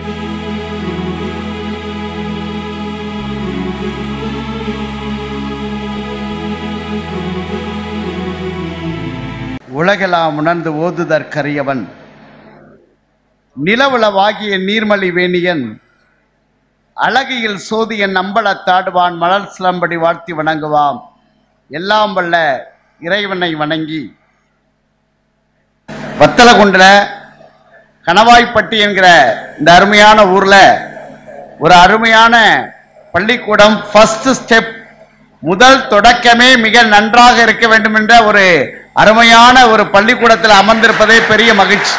உலகெல்லாம் உணர்ந்து ஓதுதற்கரியவன் நிலவுளவாகிய நீர்மலி வேணியன் அழகியில் சோதியன் நம்பளத் தாடுவான் மலர் சிலம்படி வாழ்த்தி வணங்குவாம் எல்லாம் வல்ல இறைவனை வணங்கி வத்தலகுண்டுல கணவாய்ப்பட்டி என்கிற இந்த அருமையான ஊர்ல ஒரு அருமையான பள்ளிக்கூடம் ஃபர்ஸ்ட் ஸ்டெப் முதல் தொடக்கமே மிக நன்றாக இருக்க வேண்டும் என்ற ஒரு அருமையான ஒரு பள்ளிக்கூடத்தில் அமர்ந்திருப்பதே பெரிய மகிழ்ச்சி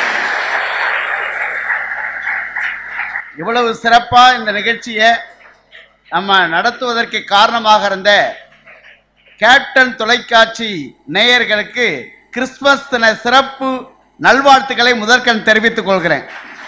இவ்வளவு சிறப்பா இந்த நிகழ்ச்சியை நம்ம நடத்துவதற்கு காரணமாக இருந்த கேப்டன் தொலைக்காட்சி நேயர்களுக்கு கிறிஸ்துமஸ் தின சிறப்பு நல்வாழ்த்துக்களை முதற்கண் தெரிவித்துக் கொள்கிறேன்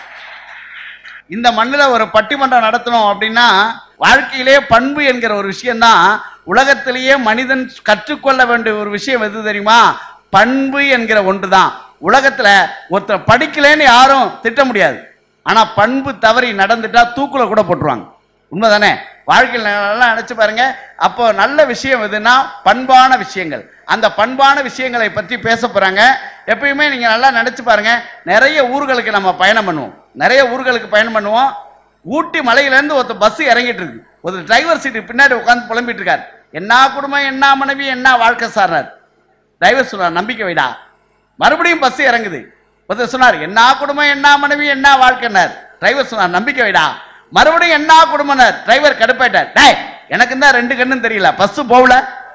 இந்த மண்ணில் ஒரு பட்டிமன்றம் நடத்தணும் அப்படின்னா வாழ்க்கையிலே பண்பு என்கிற ஒரு விஷயம்தான் உலகத்திலேயே மனிதன் கற்றுக்கொள்ள வேண்டிய ஒரு விஷயம் எது தெரியுமா பண்பு என்கிற ஒன்று தான் உலகத்தில் ஒருத்தர் படிக்கலைன்னு யாரும் திட்ட முடியாது ஆனால் பண்பு தவறி நடந்துட்டா தூக்குல கூட போட்டுருவாங்க உண்மைதானே வாழ்க்கையில் நல்லா நினைச்சு பாருங்க அப்போ நல்ல விஷயம் எதுனா பண்பான விஷயங்கள் அந்த பண்பான விஷயங்களை பற்றி பேச போறாங்க எப்பயுமே நீங்க நல்லா நினைச்சு பாருங்க நிறைய ஊர்களுக்கு நம்ம பயணம் பண்ணுவோம் நிறைய ஊர்களுக்கு பயணம் பண்ணுவோம் ஊட்டி மலையிலேருந்து ஒருத்தர் பஸ் இறங்கிட்டு இருக்கு ஒரு டிரைவர் சீட்டு பின்னாடி உட்காந்து புலம்பிட்டு இருக்காரு என்ன குடும்பம் என்ன மனைவி என்ன வாழ்க்கை சார்னார் டிரைவர் சொன்னார் நம்பிக்கை வைடா மறுபடியும் பஸ் இறங்குது ஒருத்தர் சொன்னார் என்ன குடும்பம் என்ன மனைவி என்ன வாழ்க்கைனார் டிரைவர் சொன்னார் நம்பிக்கை வைடா மறுபடியும் என்ன குடும்பம்னார் டிரைவர் கடுப்பாயிட்டார் டேய் எனக்கு தான் ரெண்டு கண்ணும் தெரியல பஸ் போகல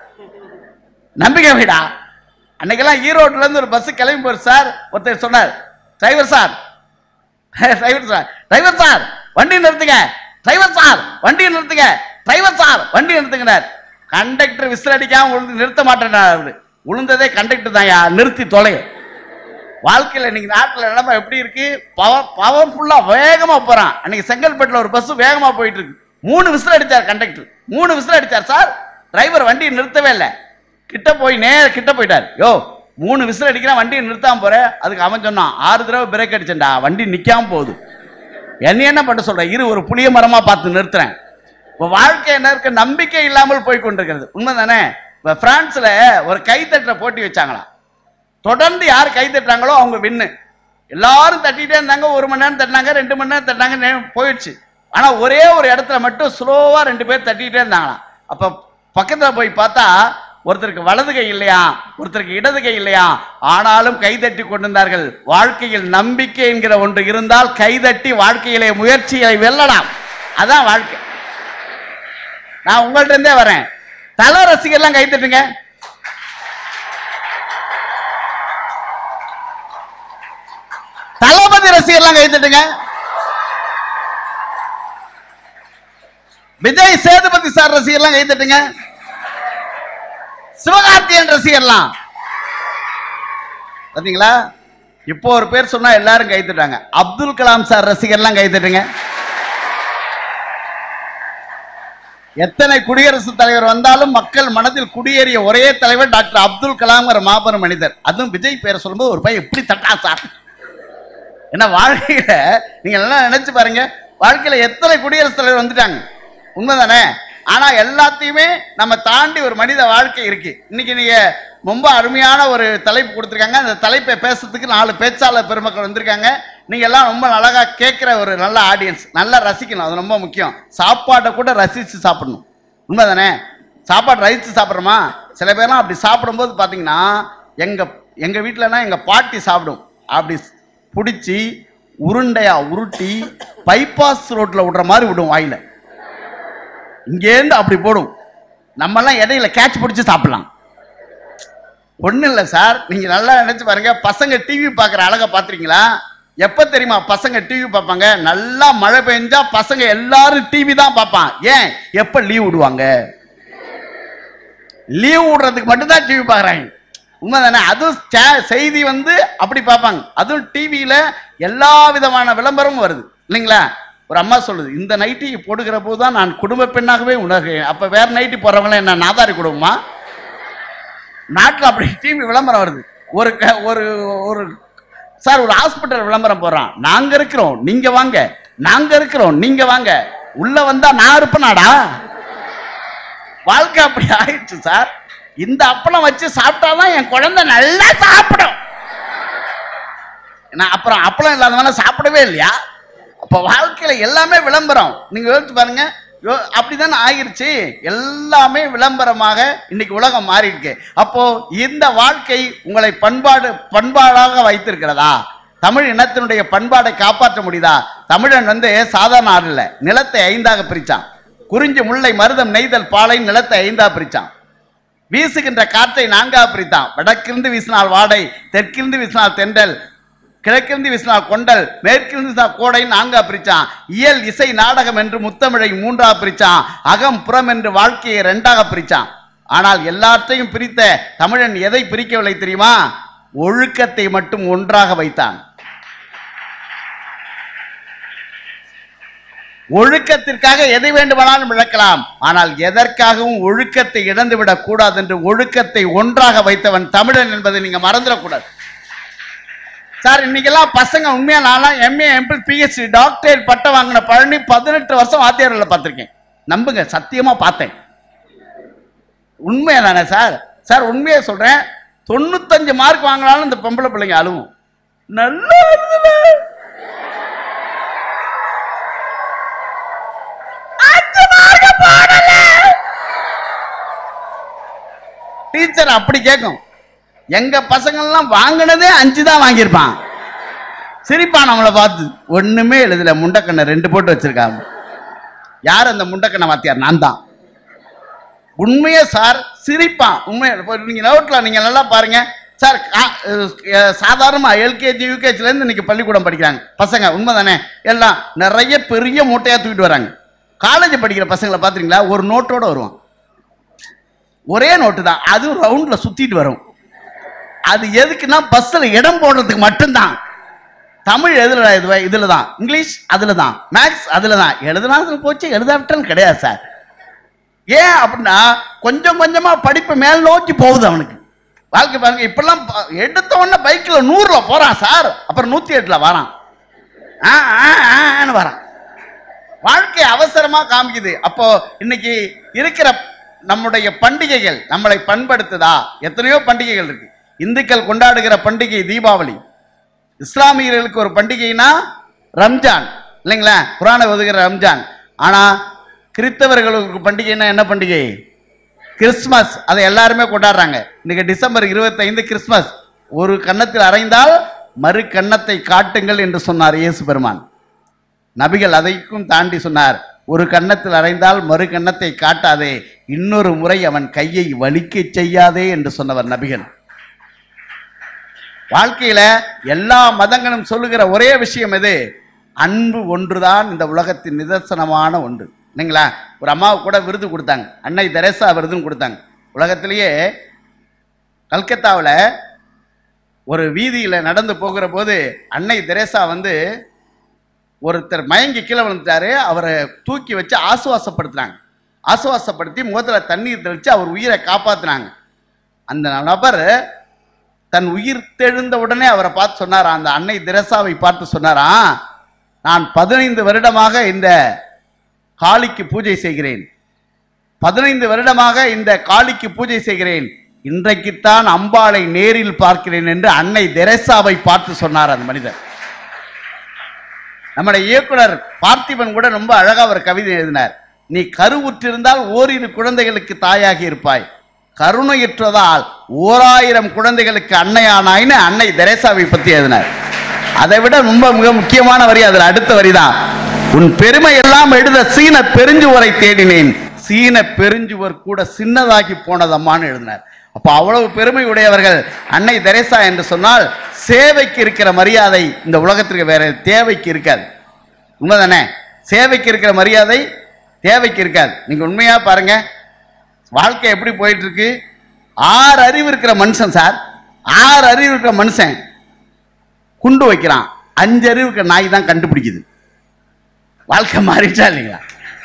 நம்பிக்கை வைடா அன்னைக்கெல்லாம் ஈரோட்ல இருந்து ஒரு பஸ் கிளம்பி போயிரு சார் ஒருத்தர் சொன்னார் driver sir driver sir driver sir வண்டி நிறுத்துங்க டிரைவர் சார் வண்டி நிறுத்துங்க டிரைவர் சார் வண்டி நிறுத்துங்கனார் கண்டக்டர் விசில் அடிக்காம உழுந்து நிறுத்த மாட்டேனார் அவரு உளுந்ததே கண்டக்டர் தான் நிறுத்தி தொலை வாழ்க்கையில் இன்னைக்கு நாட்டில் நிலைமை எப்படி இருக்கு பவர் பவர்ஃபுல்லா வேகமா போறான் அன்னைக்கு செங்கல்பட்டுல ஒரு பஸ் வேகமா போயிட்டு இருக்கு மூணு விசில் அடிச்சார் கண்டக்டர் மூணு விசில் அடிச்சார் சார் டிரைவர் வண்டியை நிறுத்தவே இல்லை கிட்ட போய் நேர கிட்ட போயிட்டார் யோ மூணு விசில் அடிக்கிறா வண்டியை நிறுத்தாம போற அதுக்கு அவன் சொன்னான் ஆறு தடவை பிரேக் அடிச்சேன்டா வண்டி நிக்காம போகுது என்ன என்ன பண்ண சொல்ற இரு ஒரு புளிய மரமா பார்த்து நிறுத்துறேன் இப்போ வாழ்க்கை என்ன இருக்கு நம்பிக்கை இல்லாமல் போய் கொண்டிருக்கிறது உண்மைதானே இப்போ பிரான்ஸ்ல ஒரு கைத்தட்டுற போட்டி வச்சாங்களாம் தொடர்ந்து யார் கை தட்டுறாங்களோ அவங்க வின்னு எல்லாரும் தட்டிட்டே இருந்தாங்க ஒரு மணி நேரம் தட்டினாங்க ரெண்டு மணி நேரம் தட்டினாங்க நே- போயிடுச்சு ஆனா ஒரே ஒரு இடத்துல மட்டும் ஸ்லோவா ரெண்டு பேர் தட்டிட்டே இருந்தாங்களாம் அப்ப பக்கத்துல போய் பார்த்தா ஒருத்தருக்கு வலது கை இல்லையா ஒருத்தருக்கு இடது கை இல்லையா ஆனாலும் கைதட்டி கொண்டிருந்தார்கள் வாழ்க்கையில் நம்பிக்கை என்கிற ஒன்று இருந்தால் கைதட்டி வாழ்க்கையிலே முயற்சிகளை வெல்லலாம் அதான் வாழ்க்கை நான் உங்கள்ட்ட இருந்தே வரேன் தல ரசிகர்லாம் கைத்தட்டுங்க தளபதி ரசிகர்லாம் கைத்தட்டுங்க விஜய் சேதுபதி சார் ரசிகர்லாம் கைத்தட்டுங்க சிவகார்த்தியன் ரசிகர்லாம் பாத்தீங்களா இப்போ ஒரு பேர் சொன்னா எல்லாரும் கைத்தட்டாங்க அப்துல் கலாம் சார் ரசிகர்லாம் கைத்தட்டுங்க எத்தனை குடியரசுத் தலைவர் வந்தாலும் மக்கள் மனதில் குடியேறிய ஒரே தலைவர் டாக்டர் அப்துல் கலாம்ங்கிற மாபெரும் மனிதர் அதுவும் விஜய் பேரை சொல்லும்போது ஒரு பையன் எப்படி தட்டா சார் ஏன்னா வாழ்க்கையில நீங்க நல்லா நினைச்சு பாருங்க வாழ்க்கையில எத்தனை குடியரசுத் தலைவர் வந்துட்டாங்க உண்மைதானே ஆனா எல்லாத்தையுமே நம்ம தாண்டி ஒரு மனித வாழ்க்கை இருக்கு இன்னைக்கு நீங்க ரொம்ப அருமையான ஒரு தலைப்பு கொடுத்துருக்காங்க அந்த தலைப்பை பேசுறதுக்கு நாலு பேச்சாளர் பெருமக்கள் வந்திருக்காங்க நீங்க எல்லாம் ரொம்ப அழகா கேட்கிற ஒரு நல்ல ஆடியன்ஸ் நல்லா ரசிக்கணும் அது ரொம்ப முக்கியம் சாப்பாட்டை கூட ரசிச்சு சாப்பிடணும் உண்மைதானே சாப்பாடு ரசிச்சு சாப்பிட்றோமா சில பேர்லாம் அப்படி சாப்பிடும்போது பார்த்தீங்கன்னா எங்க எங்க வீட்டிலனா எங்க பாட்டி சாப்பிடும் அப்படி பிடிச்சி உருண்டையா உருட்டி பைபாஸ் ரோட்ல விடுற மாதிரி விடும் வாயில இங்கேருந்து அப்படி போடும் நம்மெல்லாம் இடையில கேட்ச் பிடிச்சி சாப்பிடலாம் ஒன்றும் இல்லை சார் நீங்கள் நல்லா நினச்சி பாருங்க பசங்க டிவி பார்க்குற அழகை பார்த்துருக்கீங்களா எப்போ தெரியுமா பசங்க டிவி பார்ப்பாங்க நல்லா மழை பெஞ்சா பசங்க எல்லாரும் டிவி தான் பார்ப்பான் ஏன் எப்போ லீவ் விடுவாங்க லீவ் விடுறதுக்கு மட்டும்தான் டிவி பார்க்குறாங்க உண்மைதானே அதுவும் சே- செய்தி வந்து அப்படி பார்ப்பாங்க அதுவும் டிவியில் எல்லா விதமான விளம்பரமும் வருது இல்லைங்களா ஒரு அம்மா சொல்லுது இந்த நைட்டி போடுகிற போது தான் நான் குடும்ப பெண்ணாகவே உணர்கிறேன் அப்போ வேற நைட்டி போடுறவங்கள என்ன நாதாரி குடும்பமா நாட்டில் அப்படி டிவி விளம்பரம் வருது ஒரு க- ஒரு ஒரு சார் ஒரு ஹாஸ்பிட்டல் விளம்பரம் போடுறான் நாங்க இருக்கிறோம் நீங்க வாங்க நாங்க இருக்கிறோம் நீங்க வாங்க உள்ள வந்தா நான் இருப்பேனாடா வாழ்க்கை அப்படி ஆயிடுச்சு சார் இந்த அப்பளம் வச்சு சாப்பிட்டாதான் என் குழந்தை நல்லா சாப்பிடும் நான் அப்புறம் அப்பளம் இல்லாதவன சாப்பிடவே இல்லையா அப்ப வாழ்க்கையில எல்லாமே விளம்பரம் நீங்க யோசிச்சு பாருங்க யோ- அப்படிதானே ஆகிருச்சு எல்லாமே விளம்பரமாக இன்னைக்கு உலகம் மாறி இருக்கு அப்போ இந்த வாழ்க்கை உங்களை பண்பாடு பண்பாடாக வைத்திருக்கிறதா தமிழ் இனத்தினுடைய பண்பாடை காப்பாற்ற முடியுதா தமிழன் வந்து சாதாரண ஆள் இல்ல நிலத்தை ஐந்தாக பிரிச்சான் குறிஞ்சி முல்லை மருதம் நெய்தல் பாலை நிலத்தை ஐந்தா பிரிச்சான் வீசுகின்ற காற்றை நான்கா பிரித்தான் வடக்கிருந்து வீசினால் வாடை தெற்கிருந்து வீசினால் தென்றல் கிழக்கிருந்து வீசினால் கொண்டல் மேற்கிருந்து வீசினால் கோடை நான்கா பிரிச்சான் இயல் இசை நாடகம் என்று முத்தமிழை மூன்றா பிரிச்சான் அகம் புறம் என்று வாழ்க்கையை ரெண்டாக பிரிச்சான் ஆனால் எல்லாத்தையும் பிரித்த தமிழன் எதை பிரிக்கவில்லை தெரியுமா ஒழுக்கத்தை மட்டும் ஒன்றாக வைத்தான் ஒழுக்கத்திற்காக எதை வேண்டுமானாலும் இழக்கலாம் ஆனால் எதற்காகவும் ஒழுக்கத்தை இழந்துவிடக் கூடாது என்று ஒழுக்கத்தை ஒன்றாக வைத்தவன் தமிழன் என்பதை நீங்க மறந்துடக்கூடாது சார் இன்னைக்கெல்லாம் பசங்க உண்மையா நான்லாம் எம்ஏ எம்பிள் பிஹெச்டி டாக்டர் பட்டம் வாங்கின பழனி பதினெட்டு வருஷம் வாத்தியாரில் பார்த்துருக்கேன் நம்புங்க சத்தியமா பார்த்தேன் உண்மையா தானே சார் சார் உண்மையா சொல்றேன் தொண்ணூத்தஞ்சு மார்க் வாங்கினாலும் இந்த பொம்பளை பிள்ளைங்க அழுவும் நல்லா எழுதுல டீச்சர் அப்படி கேட்கும் எங்க பசங்கள்லாம் வாங்கினதே அஞ்சு தான் வாங்கியிருப்பான் சிரிப்பான் நம்மளை பார்த்து ஒண்ணுமே எழுதல முண்டக்கண்ணை ரெண்டு போட்டு வச்சிருக்காங்க யார் அந்த முண்டக்கண்ணை வாத்தியார் நான் தான் உண்மையே சார் சிரிப்பான் உண்மையை இப்போ நீங்க நோட்ல நீங்க நல்லா பாருங்க சார் சாதாரணமாக எல்கேஜி யூகேஜிலேருந்து இன்னைக்கு பள்ளிக்கூடம் படிக்கிறாங்க பசங்க உண்மைதானே எல்லாம் நிறைய பெரிய மூட்டையாக தூக்கிட்டு வராங்க காலேஜ் படிக்கிற பசங்களை பார்த்துறீங்களா ஒரு நோட்டோட வருவான் ஒரே நோட்டு தான் அதுவும் ரவுண்டில் சுற்றிட்டு வரும் அது எதுக்குன்னா பஸ்ஸில் இடம் போடுறதுக்கு மட்டும்தான் தமிழ் எதுல இது இதில் தான் இங்கிலீஷ் அதில் தான் மேக்ஸ் அதில் தான் எழுதுனா போச்சு எழுதாவிட்டாலும் கிடையாது சார் ஏன் அப்படின்னா கொஞ்சம் கொஞ்சமா படிப்பு மேல் நோக்கி போகுது அவனுக்கு வாழ்க்கை பாருங்க இப்பெல்லாம் ப- எடுத்த உடனே பைக்ல நூறுல போறான் சார் அப்புறம் நூத்தி எட்டுல வரான் ஆ, ஆ, ஆன்னு வரான் வாழ்க்கை அவசரமா காமிக்குது அப்போ இன்னைக்கு இருக்கிற நம்முடைய பண்டிகைகள் நம்மளை பண்படுத்துதா எத்தனையோ பண்டிகைகள் இருக்கு இந்துக்கள் கொண்டாடுகிற பண்டிகை தீபாவளி இஸ்லாமியர்களுக்கு ஒரு பண்டிகைனா ரம்ஜான் இல்லைங்களா குரானை ஒதுகிற ரம்ஜான் ஆனா கிறிஸ்தவர்களுக்கு பண்டிகைனா என்ன பண்டிகை கிறிஸ்மஸ் அதை எல்லாருமே கொண்டாடுறாங்க இன்னைக்கு டிசம்பர் 25 கிறிஸ்மஸ் ஒரு கன்னத்தில் அறைந்தால் மறு கன்னத்தை காட்டுங்கள் என்று சொன்னார் இயேசு பெருமான் நபிகள் அதைக்கும் தாண்டி சொன்னார் ஒரு கன்னத்தில் அறைந்தால் மறு கன்னத்தை காட்டாதே இன்னொரு முறை அவன் கையை வலிக்கச் செய்யாதே என்று சொன்னவர் நபிகள் வாழ்க்கையில எல்லா மதங்களும் சொல்லுகிற ஒரே விஷயம் எது அன்பு ஒன்றுதான் இந்த உலகத்தின் நிதர்சனமான ஒன்று இல்லைங்களா ஒரு அம்மாவுக்கு கூட விருது கொடுத்தாங்க அன்னை தெரேசா விருதுன்னு கொடுத்தாங்க உலகத்திலேயே கல்கத்தாவில் ஒரு வீதியில் நடந்து போகிற போது அன்னை தெரேசா வந்து ஒருத்தர் மயங்கி கீழே விழுந்துட்டாரு அவரை தூக்கி வச்சு ஆசுவாசப்படுத்துனாங்க ஆசுவாசப்படுத்தி முகத்தில் தண்ணீர் தெளித்து அவர் உயிரை காப்பாத்துனாங்க அந்த நபர் தன் உயிர் தெழுந்த உடனே அவரை பார்த்து சொன்னாரா அந்த அன்னை தெரசாவை பார்த்து சொன்னாரா நான் பதினைந்து வருடமாக இந்த காளிக்கு பூஜை செய்கிறேன் பதினைந்து வருடமாக இந்த காளிக்கு பூஜை செய்கிறேன் இன்றைக்குத்தான் அம்பாளை நேரில் பார்க்கிறேன் என்று அன்னை தெரசாவை பார்த்து சொன்னார் அந்த மனிதர் நம்முடைய இயக்குனர் பார்த்திபன் கூட ரொம்ப அழகா ஒரு கவிதை எழுதினார் நீ கருவுற்றிருந்தால் ஓரிரு குழந்தைகளுக்கு தாயாகி இருப்பாய் கருணையுற்றதால் ஓராயிரம் குழந்தைகளுக்கு அன்னையானாய்னு அன்னை தெரேசாவை பத்தி எழுதினார் அதை விட ரொம்ப மிக முக்கியமான வரி அதில் அடுத்த வரிதான் உன் பெருமை எல்லாம் எழுத சீன பெருஞ்சுவரை தேடினேன் சீன பெருஞ்சுவர் கூட சின்னதாகி போனதம்மான்னு எழுதினார் அப்போ அவ்வளவு பெருமை உடையவர்கள் அன்னை தெரேசா என்று சொன்னால் சேவைக்கு இருக்கிற மரியாதை இந்த உலகத்திற்கு வேற தேவைக்கு இருக்காது உண்மைதானே சேவைக்கு இருக்கிற மரியாதை தேவைக்கு இருக்காது நீங்க உண்மையா பாருங்க வாழ்க்கை எப்படி போயிட்டு இருக்கு ஆறு அறிவு இருக்கிற மனுஷன் சார் ஆறு அறிவு இருக்கிற மனுஷன் குண்டு வைக்கிறான் அஞ்சு அறிவு இருக்கிற நாய் தான் கண்டுபிடிக்குது வாழ்க்கை மாறிட்டா இல்லைங்களா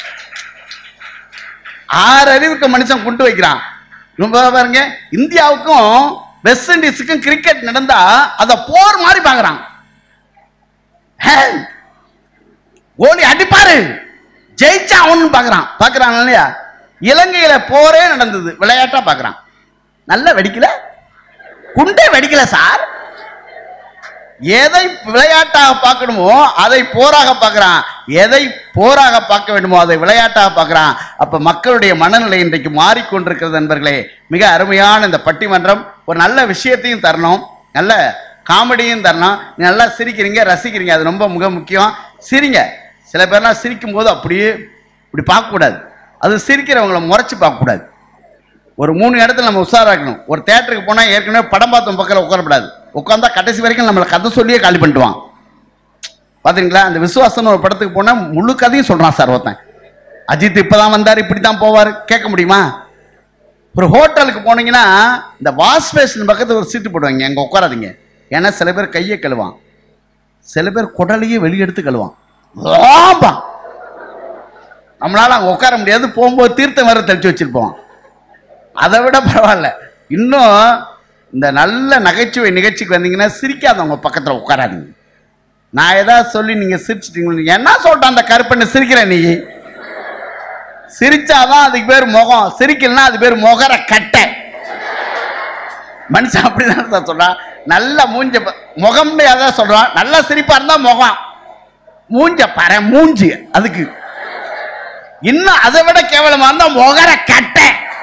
ஆறு அறிவு இருக்கிற மனுஷன் குண்டு வைக்கிறான் ரொம்ப பாருங்க இந்தியாவுக்கும் வெஸ்ட் இண்டீஸுக்கும் கிரிக்கெட் நடந்தா அதை போர் மாதிரி பாக்குறான் ஹே! கோலி அடிப்பாரு ஜெயிச்சா அவனு பார்க்கறான் பார்க்கறான் இல்லையா இலங்கையில போரே நடந்தது விளையாட்டா பார்க்கறான் நல்ல வெடிக்கல குண்டே வெடிக்கல சார் எதை விளையாட்டாக பார்க்கணுமோ அதை போராக பார்க்கறான் எதை போராக பார்க்க வேண்டுமோ அதை விளையாட்டாக பார்க்கறான் அப்ப மக்களுடைய மனநிலை இன்றைக்கு மாறிக்கொண்டிருக்கிறது நண்பர்களே மிக அருமையான இந்த பட்டிமன்றம் ஒரு நல்ல விஷயத்தையும் தரணும் நல்ல காமெடியும் தரணும் நீ நல்லா சிரிக்கிறீங்க ரசிக்கிறீங்க அது ரொம்ப மிக முக்கியம் சிரிங்க சில பேர்லாம் சிரிக்கும் போது அப்படியே இப்படி பார்க்கக்கூடாது அது சிரிக்கிறவங்களை முறைச்சு பார்க்கக்கூடாது ஒரு மூணு இடத்துல நம்ம உஷாரா இருக்கணும் ஒரு தேட்டருக்கு போனால் ஏற்கனவே படம் பார்த்தோம் பக்கத்தில் உட்காரக்கூடாது உட்காந்தா கடைசி வரைக்கும் நம்மளை கதை சொல்லியே காலி பண்ணிட்டுவான் பார்த்தீங்களா அந்த விசுவாசம்னு ஒரு படத்துக்கு போனால் முழு கதையும் சொல்கிறான் சார் ஒருத்தன் அஜித் இப்போ தான் வந்தார் இப்படி தான் போவார் கேட்க முடியுமா ஒரு ஹோட்டலுக்கு போனீங்கன்னா இந்த வாஷ் பேஷன் பக்கத்தில் ஒரு சீட்டு போடுவாங்க அங்கே உட்காராதீங்க ஏன்னா சில பேர் கையை கழுவான் சில பேர் குடலையே வெளியெடுத்து கழுவான் ஆம்பா நம்மளால அங்கே உட்கார முடியாது போகும்போது தீர்த்தம் வேற தெளிச்சு வச்சிருப்போம் அதை விட பரவாயில்ல இன்னும் இந்த நல்ல நகைச்சுவை நிகழ்ச்சிக்கு வந்தீங்கன்னா சிரிக்காதவங்க பக்கத்தில் உட்காராதீங்க நான் ஏதாவது சொல்லி நீங்கள் சிரிச்சிட்டீங்க என்ன சொல்லிட்டேன் அந்த கருப்பண்ணு சிரிக்கிற நீ சிரிச்சாதான் அதுக்கு பேர் முகம் சிரிக்கலன்னா அது பேர் முகர கட்டை மனுஷன் அப்படிதான் சார் சொல்றான் நல்ல மூஞ்ச ப- முகம்னு அதான் சொல்றான் நல்ல சிரிப்பா இருந்தா முகம் மூஞ்ச பாரு மூஞ்சி அதுக்கு இன்னும் அதை விட கேவலமா இருந்தா முகர கட்டை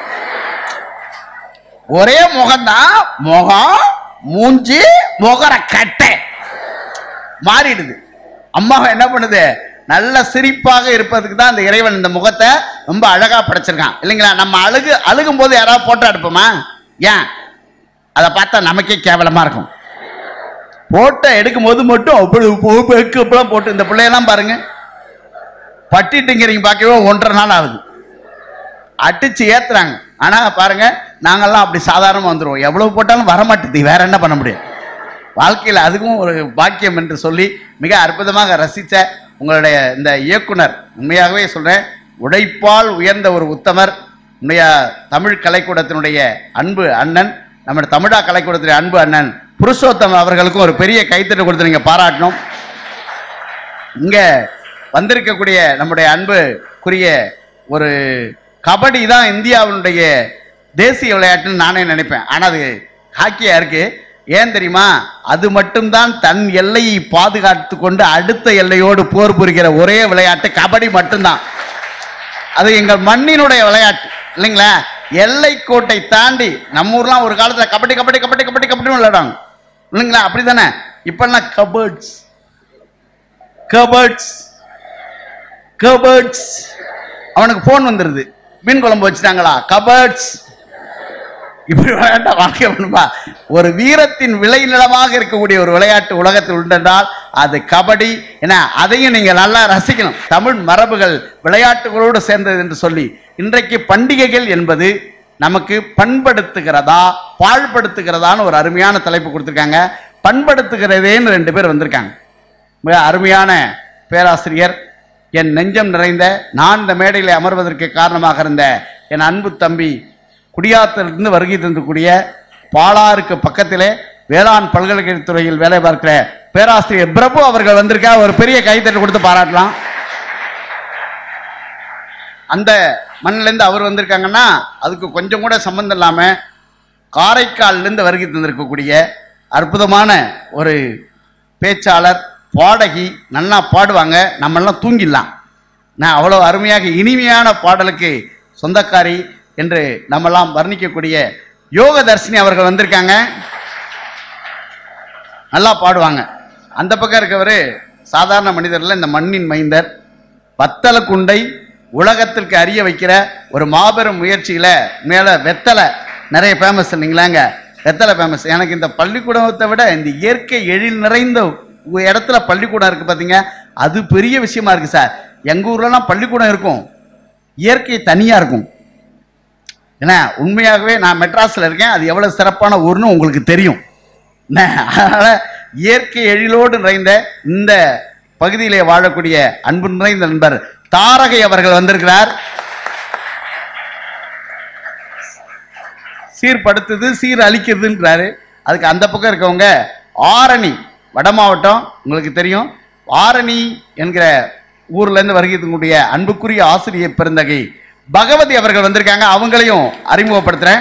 ஒரே முகம்தான் முகம் மூஞ்சி முகர கட்டை மாறிடுது அம்மா என்ன பண்ணுது நல்ல சிரிப்பாக இருப்பதுக்கு தான் அந்த இறைவன் இந்த முகத்தை ரொம்ப அழகா படைச்சிருக்கான் இல்லைங்களா நம்ம அழுகு அழுகும் போது யாராவது போட்டோ எடுப்போமா ஏன் அதை பார்த்தா நமக்கே கேவலமா இருக்கும் போட்டோ எடுக்கும் போது மட்டும் அப்படி போக்கு இப்பெல்லாம் போட்டு இந்த பிள்ளையெல்லாம் பாருங்க பட்டிட்டுங்கிறீங்க பார்க்கவே ஒன்றரை நாள் ஆகுது அடிச்சு ஏத்துறாங்க ஆனா பாருங்க நாங்கெல்லாம் அப்படி சாதாரணமா வந்துருவோம் எவ்வளவு போட்டாலும் வர மாட்டேது வேற என்ன பண்ண முடியும் வாழ்க்கையில் அதுக்கும் ஒரு பாக்கியம் என்று சொல்லி மிக அற்புதமாக ரசித்த உங்களுடைய இந்த இயக்குனர் உண்மையாகவே சொல்றேன் உழைப்பால் உயர்ந்த ஒரு உத்தமர் உண்மையா தமிழ் கலைக்கூடத்தினுடைய அன்பு அண்ணன் நம்முடைய தமிழா கலைக்கூடத்தினுடைய அன்பு அண்ணன் புருஷோத்தம் அவர்களுக்கும் ஒரு பெரிய கைத்தட்டு கொடுத்து நீங்க பாராட்டணும் இங்க வந்திருக்கக்கூடிய நம்முடைய அன்புக்குரிய ஒரு கபடி தான் இந்தியாவினுடைய தேசிய விளையாட்டுன்னு நானே நினைப்பேன் ஆனால் அது ஹாக்கியா இருக்கு ஏன் தெரியுமா அது மட்டும்தான் தன் எல்லையை பாதுகாத்து கொண்டு அடுத்த எல்லையோடு போர் புரிகிற ஒரே விளையாட்டு கபடி மட்டும்தான் அது எங்கள் மண்ணினுடைய விளையாட்டு இல்லைங்களா எல்லை கோட்டை தாண்டி நம்ம ஊர்லாம் ஒரு காலத்துல கபடி கபடி கபடி கபடி கபடின்னு விளையாடுவாங்க இல்லைங்களா அப்படிதானே இப்பெல்லாம் கபர்ட்ஸ் கபர்ட்ஸ் கபர்ட்ஸ் அவனுக்கு ஃபோன் வந்துடுது மீன் குழம்பு வச்சுட்டாங்களா கபர்ட்ஸ் இப்படி விளையாட்ட வாழ்க்கை பண்ணுமா ஒரு வீரத்தின் விளைநிலமாக இருக்கக்கூடிய ஒரு விளையாட்டு உலகத்தில் உண்டென்றால் அது கபடி என அதையும் நீங்க நல்லா ரசிக்கணும் தமிழ் மரபுகள் விளையாட்டுகளோடு சேர்ந்தது என்று சொல்லி இன்றைக்கு பண்டிகைகள் என்பது நமக்கு பண்படுத்துகிறதா பாழ்படுத்துகிறதான்னு ஒரு அருமையான தலைப்பு கொடுத்துருக்காங்க பண்படுத்துகிறதேன்னு ரெண்டு பேர் வந்திருக்காங்க மிக அருமையான பேராசிரியர் என் நெஞ்சம் நிறைந்த நான் இந்த மேடையில் அமர்வதற்கு காரணமாக இருந்த என் அன்பு தம்பி குடியாத்திலிருந்து வருகை தந்தக்கூடிய பாலாருக்கு பக்கத்திலே வேளாண் பல்கலைக்கழகத்துறையில் வேலை பார்க்கிற பேராசிரியர் பிரபு அவர்கள் வந்திருக்கா ஒரு பெரிய கைத்தட்டு கொடுத்து பாராட்டலாம் அந்த மண்ணிலேருந்து அவர் வந்திருக்காங்கன்னா அதுக்கு கொஞ்சம் கூட சம்மந்தம் இல்லாமல் காரைக்கால்லேருந்து வருகை தந்திருக்கக்கூடிய அற்புதமான ஒரு பேச்சாளர் பாடகி நல்லா பாடுவாங்க நம்மெல்லாம் தூங்கிடலாம் நான் அவ்வளோ அருமையாக இனிமையான பாடலுக்கு சொந்தக்காரி என்று நம்மெல்லாம் வர்ணிக்கக்கூடிய யோக தர்ஷினி அவர்கள் வந்திருக்காங்க நல்லா பாடுவாங்க அந்த பக்கம் இருக்கவர் சாதாரண மனிதர்ல இந்த மண்ணின் மைந்தர் வத்தல குண்டை உலகத்திற்கு அறிய வைக்கிற ஒரு மாபெரும் முயற்சியில மேல வெத்தலை நிறைய ஃபேமஸ் இல்லைங்களாங்க வெத்தலை ஃபேமஸ் எனக்கு இந்த பள்ளிக்கூடத்தை விட இந்த இயற்கை எழில் நிறைந்த ஒரு இடத்துல பள்ளிக்கூடம் இருக்கு பாத்தீங்க அது பெரிய விஷயமா இருக்கு சார் எங்க ஊர்லலாம் பள்ளிக்கூடம் இருக்கும் இயற்கை தனியா இருக்கும் ஏன்னா உண்மையாகவே நான் மெட்ராஸில் இருக்கேன் அது எவ்வளோ சிறப்பான ஊர்னு உங்களுக்கு தெரியும் என்ன? அதனால இயற்கை எழிலோடு நிறைந்த இந்த பகுதியிலே வாழக்கூடிய அன்பு நிறைந்த நண்பர் தாரகை அவர்கள் வந்திருக்கிறார் சீர்படுத்துது சீர் அழிக்கிறதுன்றாரு அதுக்கு அந்த பக்கம் இருக்கவங்க ஆரணி வட மாவட்டம் உங்களுக்கு தெரியும் ஆரணி என்கிற ஊர்ல இருந்து வருகிறதுக்கூடிய அன்புக்குரிய ஆசிரியர் பெருந்தகை பகவதி அவர்கள் வந்திருக்காங்க அவங்களையும் அறிமுகப்படுத்துறேன்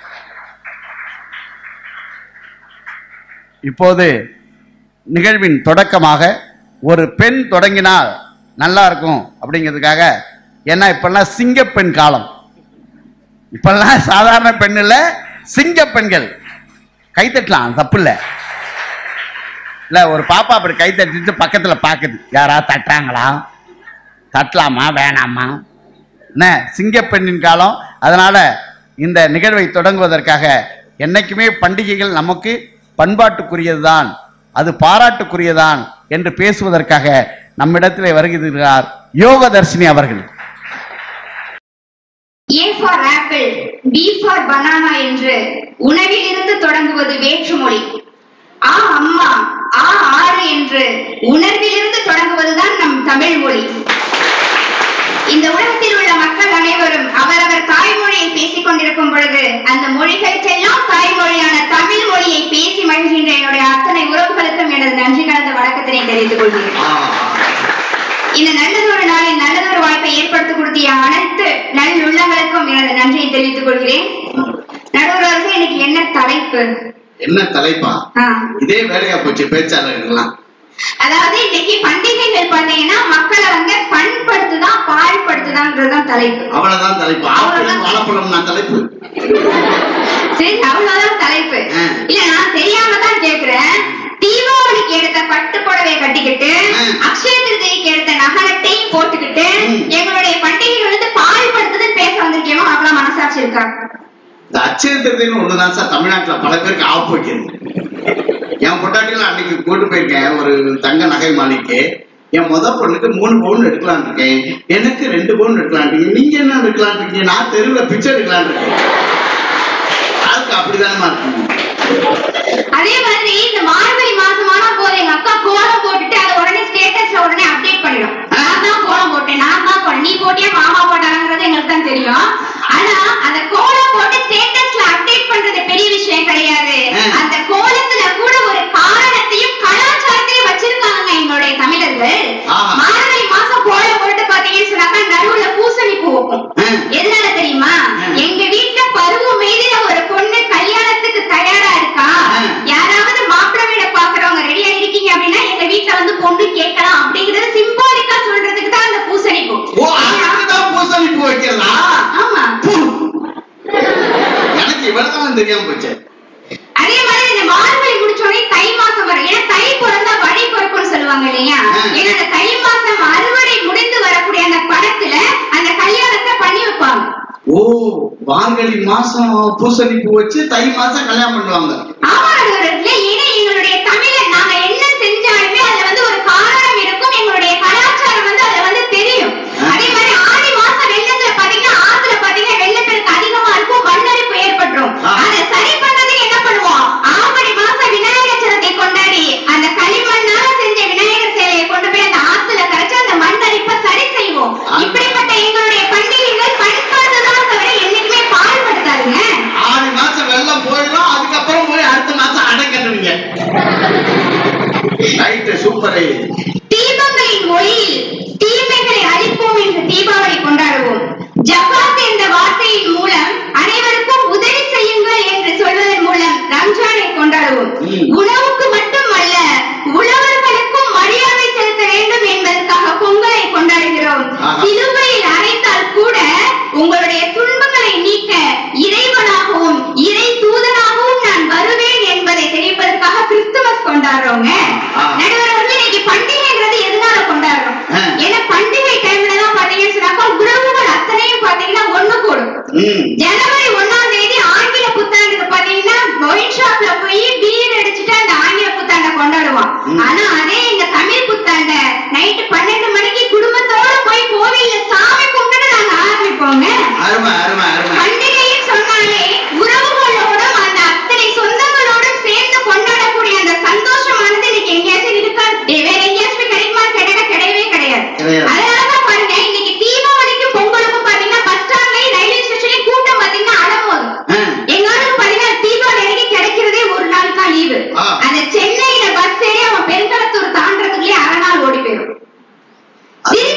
இப்போது நிகழ்வின் தொடக்கமாக ஒரு பெண் தொடங்கினால் நல்லா இருக்கும் அப்படிங்கிறதுக்காக ஏன்னா இப்பெல்லாம் சிங்கப்பெண் காலம் இப்பெல்லாம் சாதாரண பெண் இல்ல சிங்க பெண்கள் கைத்தட்டலாம் தப்பு இல்லை இல்ல ஒரு பாப்பா அப்படி கை தட்டிட்டு பக்கத்துல பாக்குது யாரா தட்டுறாங்களா தட்டலாமா வேணாமா என்ன சிங்கப்பெண்ணின் காலம் அதனால இந்த நிகழ்வை தொடங்குவதற்காக என்னைக்குமே பண்டிகைகள் நமக்கு பண்பாட்டுக்குரியதுதான் அது பாராட்டுக்குரியதான் என்று பேசுவதற்காக நம்மிடத்திலே வருகிறார் யோகதர்ஷினி அவர்கள் A for apple B for banana என்று உணவிலிருந்து தொடங்குவது வேற்றுமொழி ஆ அம்மா ஆ ஆறு என்று உணர்விலிருந்து தொடங்குவதுதான் நம் தமிழ் மொழி இந்த உலகத்தில் உள்ள மக்கள் அனைவரும் அவரவர் தாய்மொழியை பேசிக் கொண்டிருக்கும் பொழுது அந்த மொழிகளுக்கெல்லாம் தாய்மொழியான தமிழ் மொழியை பேசி மகிழ்கின்ற என்னுடைய அத்தனை உறவுகளுக்கும் எனது நன்றி கலந்த வணக்கத்தினை தெரிவித்துக் கொள்கிறேன் இந்த நல்லதொரு நாளில் நல்லதொரு வாய்ப்பை ஏற்படுத்தி கொடுத்திய அனைத்து நல்லுள்ளங்களுக்கும் எனது நன்றியை தெரிவித்துக் கொள்கிறேன் நடுவர் அவர்கள் இன்னைக்கு என்ன தலைப்பு என்ன தலைப்பா ஆ, இதே வேலையா போச்சு பேச்சாளர்கள்லாம் அதாவது இன்னைக்கு பண்டிகைகள் பாத்தீங்கன்னா மக்களை வந்து பண்படுத்துதான் பாழ்படுத்துதான்றதுதான் தலைப்பு அவ்வளவுதான் தலைப்பு ஆப்பிளும் வாழைப்பழம் நான் தலைப்பு சரி அவ்வளவுதான் தலைப்பு ஆ. இல்ல நான் தெரியாம தான் கேக்குறேன் தீபாவளிக்கு எடுத்த பட்டு புடவைய கட்டிக்கிட்டு ஆ. அக்ஷய திருதிக்கு எடுத்த நகரத்தையும் போட்டுக்கிட்டு ம். எங்களுடைய பண்டிகைகள் வந்து பாழ்படுத்துதுன்னு பேச வந்திருக்கேமோ அவ்வளவு மனசாட்சி இருக்கா இந்த அச்சய திருதின்னு ஒண்ணுதான் சார் தமிழ்நாட்டுல பல பேருக்கு ஆப்பு வைக்கிறது என் பொட்டாட்டிகள் அன்னைக்கு கூட்டு போயிருக்கேன் ஒரு தங்க நகை மாளிகைக்கு என் முத பொண்ணுக்கு மூணு பவுன் எடுக்கலான் இருக்கேன் எனக்கு ரெண்டு பவுன் எடுக்கலான் இருக்கீங்க நீங்க என்ன எடுக்கலான் இருக்கீங்க நான் தெருவில் பிச்சை எடுக்கலான் இருக்கேன் அதுக்கு அப்படிதானமா இருக்கும் அதே மாதிரி இந்த மார்கழி மாசமானா போதும் எங்க அக்கா கோலம் போட்டுட்டு அதை உடனே ஸ்டேட்டஸ்ல உடனே அப்டேட் பண்ணிடும் நான் தான் கோலம் போட்டேன் நான் தான் போட்டேன் நீ போட்டியா மாமா போட்டாங்கிறது எங்களுக்கு தான் தெரியும் ஆனா அந்த கோலம் போட்டு ஸ்டேட்டஸ்ல அப்டேட் பண்றது பெரிய விஷயம் கிடையாது ஆ. அந்த கோலத்துல கூட ஒரு காரணத்தையும் கலாச்சாரத்தையும் வச்சிருக்காங்க எங்களுடைய தமிழர்கள் ஆமா. மார்கழி மாசம் கோலம் போட்டு பாத்தீங்கன்னு சொன்னாக்கா நடுவுல பூசணி பூ வைக்கும் ஆ. எதனால தெரியுமா ஆ. எங்க வீட்டுல பருவம் மீதில ஒரு பொண்ணு கல்யாணத்துக்கு தயாரா இருக்கா ஆ. யாராவது மாப்பிள்ளை வீட பாக்குறவங்க ரெடியா இருக்கீங்க அப்படின்னா எங்க வீட்டுல வந்து பொண்ணு கேட்கலாம் அப்படிங்கறது சிம்பாலிக்கா சொல்றதுக்கு தான் அந்த பூசணி பூ ஓ அதுக்குதான் பூசணி பூ வைக்கலாம் ஆமா எனக்கு இவ்வளவுதான் தெரியாம போச்சு அதே மாதிரி இந்த மார்கழி முடிச்சோடனே தை மாசம் வரும் ஏன்னா தை பிறந்தா வழி பிறக்கும்னு சொல்லுவாங்க இல்லையா ஆ. ஏன்னா அந்த தை மாசம் அறுவடை முடிந்து வரக்கூடிய அந்த படத்துல அந்த கல்யாணத்தை பண்ணி வைப்பாங்க ஓ மார்கழி மாசம் பூசணி பூ வச்சு தை மாசம் கல்யாணம் பண்ணுவாங்க ஆமா நடுவர்களே, ஏன்னா எங்களுடைய தமிழ்ல நாங்க என்ன செஞ்சாலுமே அதுல வந்து ஒரு காரணம் இருக்கும் எங்களுடைய கலாச்சாரம் வந்து அதுல வந்து தெரியும் அதே மாதிரி ஆடி மாசம் வெள்ளத்துல பாத்தீங்கன்னா ஆத்துல பாத்தீங்கன்னா வெள்ளப்பெருக்கு அதிகமா இருக்கும் மண்ணரிப்பு ஏற்பட்டுரும் ஆ. அதை சரி பண்றதுக்கு என்ன பண்ணுவோம் ஆவணி மாசம் விநாயகர் சதுர்த்தி கொண்டாடி அந்த களிமண்ணால செஞ்ச விநாயகர் சிலையை கொண்டு போய் அந்த ஆத்துல கரைச்சு அந்த மண்ணரிப்பை சரி செய்வோம் ஆ. இப்படிப்பட்ட எங்களுடைய பண்டிகைகள் பண்பாடுதான் தவிர என்னைக்குமே பாழ்படுத்தாதுங்க ஆறு மாசம் வெள்ளம் போயிடும் அதுக்கப்புறம் போய் அடுத்த மாசம் அடை கட்டுவீங்க ரைட்டு சூப்பர் தீபங்களின் ஒளியில் தீமைகளை அழிப்போம் என்று தீபாவளி கொண்டாடுவோம் ஜகாத் என்ற வார்த்தையின் மூலம் அனைவருக்கும் உதவி செய்யுங்கள் என்று சொல்வதன் மூலம் ரம்ஜானை கொண்டாடுவோம் ம். உணவுக்கு மட்டுமல்ல உழவர்களுக்கும் மரியாதை செலுத்த வேண்டும் என்பதற்காக பொங்கலை கொண்டாடுகிறோம் ஆஹா. சிலுவையில் அரைத்தால் கூட உங்களுடைய துன்பங்களை நீக்க இறைவனாகவும் இறை தூதனாகவும் நான் வருவேன் என்பதை தெரிவிப்பதற்காக கிறிஸ்துமஸ் கொண்டாடுறோங்க ஆ. நடுவர் வந்து இன்னைக்கு பண்டிகைங்கிறது எதனால கொண்டாடுறோம் ஆ. ஏன்னா பண்டிகை டைம்ல தான் பாத்தீங்கன்னு சொன்னாக்கா உறவுகள் அத்தனையும் பாத்தீங்கன்னா ஒண்ணு கூடும் ம் ஜனவரி ஒண்ணாம் தேதி ஆங்கில புத்தாண்டுக்கு பாத்தீங்கன்னா ஒயின் ஷாப்ல போய் பீர் அடிச்சுட்டு அந்த ஆங்கில புத்தாண்டை கொண்டாடுவோம் ம். ஆனா அதே எங்க தமிழ் புத்தாண்ட நைட்டு பன்னெண்டு மணிக்கு குடும்பத்தோட போய் கோவில்ல சாமி கும்பிட்டு நாங்க ஆரம்பிப்போங்க அருமை அருமை அருமை பண்டிகைன்னு சொன்னாலே உறவுகளோடும் அந்த அத்தனை சொந்தங்களோடும் சேர்ந்து கொண்டாடக்கூடிய அந்த சந்தோஷமானது இன்னைக்கு எங்கேயாச்சும் இருக்கா ஏ, வேற எங்கேயாச்சும் கிடைக்குமா கிடையாது கிடையவே கிடையாது கிடையாது. அதனாலதான் பாருங்க இன்னைக்கு தீபாவளிக்கும் பொங்கலுக்கும் பாத்தீங்கன்னா பஸ் ஸ்டாண்ட்லயும் ரயில்வே ஸ்டேஷன்லயும் கூட்டம் பாத்தீங்கன்னா அடமோதும் ஆ. எங்க ஆளுக்கு பாத்தீங்கன்னா தீபாவளி அன்னைக்கு கிடைக்கிறதே ஒரு நாள் தான் லீவு ஆ. அந்த சென்னையில பஸ் ஏறி அவன் பெருந்தளத்தூர் தாண்டறதுக்குள்ளே அரை நாள் ஓடி போயிடும் திருப்பி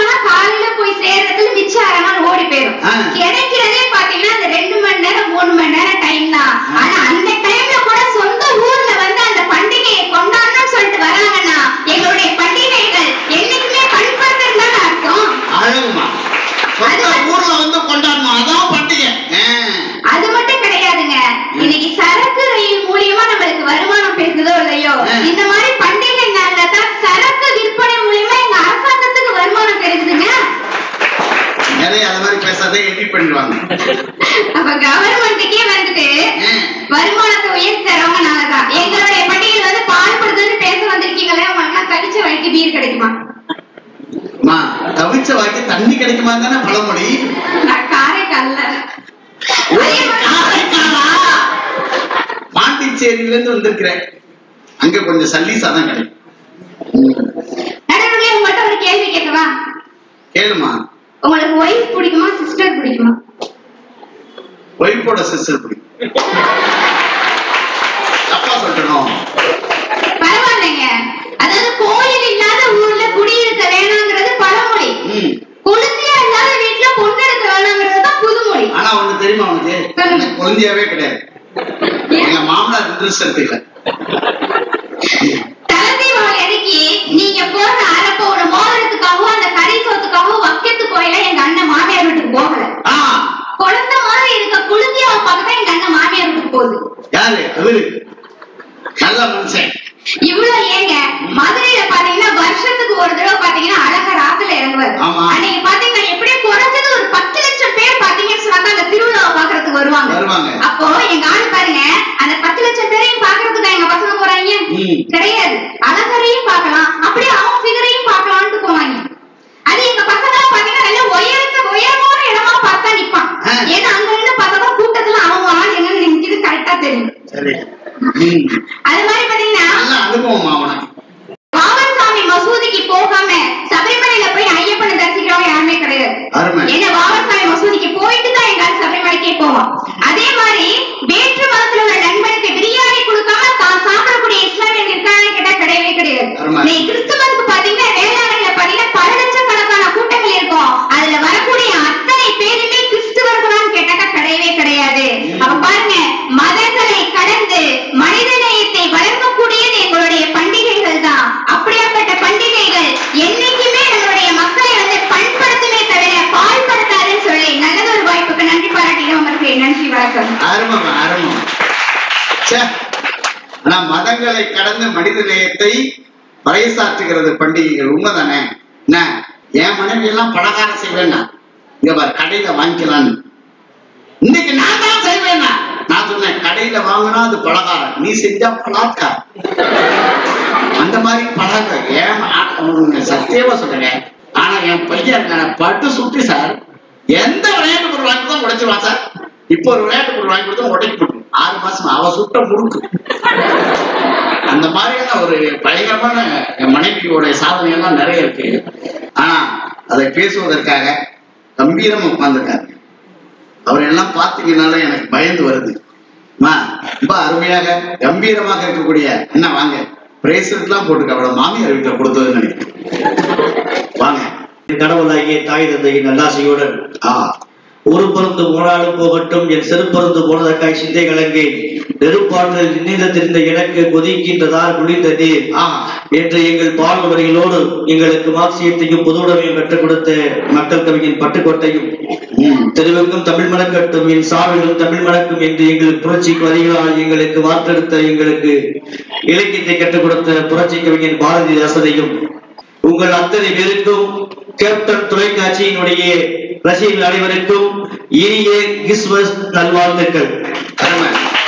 ஆனா காலையில போய் சேர்றதுல மிச்ச அரை நாள் ஓடி போயிடும் ஆ. கிடைக்கிறதே பாத்தீங்கன்னா அந்த ரெண்டு மணி நேரம் மூணு மணி நேரம் டைம் தான் ஆனா அந்த டைம்ல கூட சொந்த ஊர்ல வந்து அந்த பண்டிகையை கொண்டாடணும்னு சொல்லிட்டு வராங்கன்னா எங்களுடைய பண்டிகைகள் என்னைக்குமே பண்படுத்துறது அர்த்தம் அழகுமா சொந்த ஊர்ல வந்து கொண்டாடணும் அதான் பண்டிகை ஆ. அது மட்டும் கிடையாதுங்க இன்னைக்கு சரக்கு ரயில் மூலியமா நம்மளுக்கு வருமானம் பெருகுதோ இல்லையோ ஆ. இந்த மாதிரி பண்டிகை நாள்ல தான் சரக்கு விற்பனை மூலியமா எங்க அரசாங்கத்துக்கு வருமானம் பெருகுதுங்க நிறைய அது மாதிரி பேசாதே எடிட் பண்ணிடுவாங்க அப்ப கவர்மெண்ட்டுக்கே வந்துட்டு ஆ. வருமானத்தை உயர்த்தி தரவங்க நாங்க தான் எங்களுடைய பண்டிகையில் வந்து பாடுபடுதுன்னு பேச வந்திருக்கீங்களே உங்களுக்கு கடிச்ச வரைக்கும் பீர் கிடைக்குமா அம்மா, தவிச்ச வாக்கி தண்ணி கிடைக்குமா தானே பழமொழி நான் காரைக்கால்ல அதே மாதிரி- காரைக்காலா? பாண்டிச்சேரியில இருந்து வந்திருக்கிறேன் அங்க கொஞ்சம் சல்லீஸா தான் கிடைக்கும் ம். நடுவுல உங்கள்கிட்ட ஒரு கேள்வி கேட்கவா கேளுமா உங்களுக்கு ஒய்ஃப் பிடிக்குமா சிஸ்டர் பிடிக்குமா ஒய்ஃபோட சிஸ்டர் பிடிக்கும் தப்பா சொல்லணும் பரவாயில்லைங்க அதாவது கோயில் இல்லாத ஊர்ல குடியிருக்க வேணாங்கிறது பழமொழி ம். குழந்தையா இல்லாத வீட்டுல பொண்ணு எடுக்க வேணாங்கிறது தான் புதுமொழி ஆனா ஒண்ணு தெரியுமா உனக்கு எனக்கு குழந்தையாவே கிடையாது எங்க மாமனார் இன்ட்ரெஸ்ட் எடுத்துக்கல தலதீபாவளி அன்னைக்கு நீங்க போற அரப்ப ஒரு மோதிரத்துக்காகவும் அந்த கறி சோத்துக்காகவும் வக்கத்து கோயில எங்க அண்ணன் மாமியார் வீட்டுக்கு போகல ஆ குழந்தை மாதிரி இருக்க குழந்தையாவை பார்க்க எங்க அண்ணன் மாமியார் வீட்டுக்கு போகுது யாரு அவரு நல்ல மனுஷன் இவ்வளவு ஏங்க மதுரையில பாத்தீங்கன்னா வருஷத்துக்கு ஒரு தடவை பாத்தீங்கன்னா அழகர் ஆத்துல இறங்குவார் ஆமா. அன்னைக்கு பாத்தீங்கன்னா எப்படியும் குறைஞ்சது ஒரு பத்து லட்சம் பேர் பாத்தீங்கன்னு சொன்னாங்க அந்த திருவிழாவை பாக்குறதுக்கு வருவாங்க வருவாங்க. அப்போ எங்க ஆள் பாருங்க அந்த பத்து லட்சம் பேரையும் பாக்குறதுக்கு எங்க பசங்க போறாங்க ம். கிடையாது அழகரையும் பார்க்கலாம் அப்படியே அவன் ஃபிகரையும் பார்க்கலாம்னு போவாங்க அது எங்க பசங்க பாத்தீங்கன்னா நல்ல உயரத்த உயரமான இடமா பார்த்தா நிப்பான் ஆ. ஏன்னா அங்க இருந்து பார்த்தா கூட்டத்துல அவங்க ஆள் என்னன்னு நிக்குது கரெக்டா தெரியும் சரி ம். அது மாதிரி பாத்தீங்கன்னா நல்ல அனுபவமா உனக்கு வாவர்சாமி மசூதிக்கு போகாம சபரிமலையில போய் ஐயப்பனை தரிசிக்கிறவங்க யாருமே கிடையாது அருமை ஏன்னா வாவர்சாமி மசூதிக்கு போயிட்டு தான் எங்காவது சபரிமலைக்கே போவோம் அதே மாதிரி வேற்று மதத்துல உள்ள நண்பனுக்கு பிரியாணி கொடுக்காம தான் சாப்பிடக்கூடிய இஸ்லாமியர்கள் இருக்காங்கன்னு கேட்டா கிடையவே கிடையாது ஆமா. நீ கிறிஸ்துமஸ்க்கு பாத்தீங்கன்னா வேளாங்கண்ணில பாத்தீங்கன்னா பல லட்சக்கணக்கான கூட்டங்கள் இருக்கும் அதுல வரக்கூடிய அத்தனை பேருமே கிறிஸ்துவர்களான்னு கேட்டாக்கா கிடையவே கிடையாது அப்ப பாருங்க மதங்களை கடந்து மனித நேயத்தை வளர்க்கக்கூடியது எங்களுடைய பண்டிகைகள் தான் அப்படியாப்பட்ட பண்டிகைகள் என்னைக்குமே நம்மளுடைய மக்களை வந்து பண்படுத்துமே தவிர பாழ்படுத்தாதுன்னு சொல்லி நல்லதொரு வாய்ப்புக்கு நன்றி பாராட்டிடும் உங்களுக்கு நன்றி வணக்கம் அருமம் அருமம் ச்சே. ஆனா மதங்களை கடந்து மனித நேயத்தை பறைசாற்றுகிறது பண்டிகைகள் உண்மைதானே என்ன என் மனைவி எல்லாம் பலகாரம் செய்வேன்னா இங்க பாரு கடையில வாங்கிக்கலான்னு இன்னைக்கு நான் தான் செய்வேன்னா நான் சொன்னேன் கடையில வாங்கினா அது பலகாரம் நீ செஞ்சா பலாத்காரம் அந்த மாதிரி பழக்கம் ஏன் ஆ- உனக்கு சத்தியமா சொல்றேன் ஆனா என் பையன் இருக்கான பட்டு சுட்டி சார் எந்த விளையாட்டு பொருள் வாங்கி தான் உடைச்சிருவான் சார் இப்போ ஒரு விளையாட்டு பொருள் வாங்கி கொடுத்தா உடைச்சு போட்டு ஆறு மாசம் அவ சுட்ட முறுக்கு அந்த மாதிரியான ஒரு பயங்கரமான என் மனைவியோட சாதனை எல்லாம் நிறைய இருக்கு ஆனா அதை பேசுவதற்காக கம்பீரமா உட்கார்ந்துருக்காரு அவர் எல்லாம் பார்த்தீங்கன்னால எனக்கு பயந்து வருது அம்மா, ரொம்ப அருமையாக கம்பீரமாக இருக்கக்கூடிய என்ன வாங்க பிரேஸ்லெட்லாம் போட்டுக்க அவளோட மாமியார் வீட்டுல கொடுத்ததுன்னு நினைக்கிறேன் வாங்க கடவுளாகிய தாய் தந்தையின் நல்லாசையுடன் ஆ ஒரு பருந்து போனாலும் போகட்டும் என் சிறு பருந்து போனதற்காய் சிந்தை கலங்கி நெருப்பாற்றில் நினைந்த தெரிந்த எனக்கு கொதிக்கின்றதால் குளிர்ந்த நீர் ஆ என்று எங்கள் பால் வரிகளோடு எங்களுக்கு மார்க்சியத்தையும் பொதுவுடைமையும் கற்றுக் கொடுத்த மக்கள் கவிஞன் பட்டுக்கோட்டையும் ம். தெருவுக்கும் தமிழ் மணக்கட்டும் என் சாவிலும் தமிழ் மணக்கும் என்று எங்களுக்கு புரட்சி வரிகளால் எங்களுக்கு வார்த்தெடுத்த எங்களுக்கு இலக்கியத்தை கற்றுக் கொடுத்த புரட்சி கவிஞன் பாரதிதாசனையும் உங்கள் அத்தனை பேருக்கும் கேப்டன் தொலைக்காட்சியினுடைய ரசிகர்கள் அனைவருக்கும் இனிய கிறிஸ்துமஸ் நல்வாழ்த்துக்கள் அருமை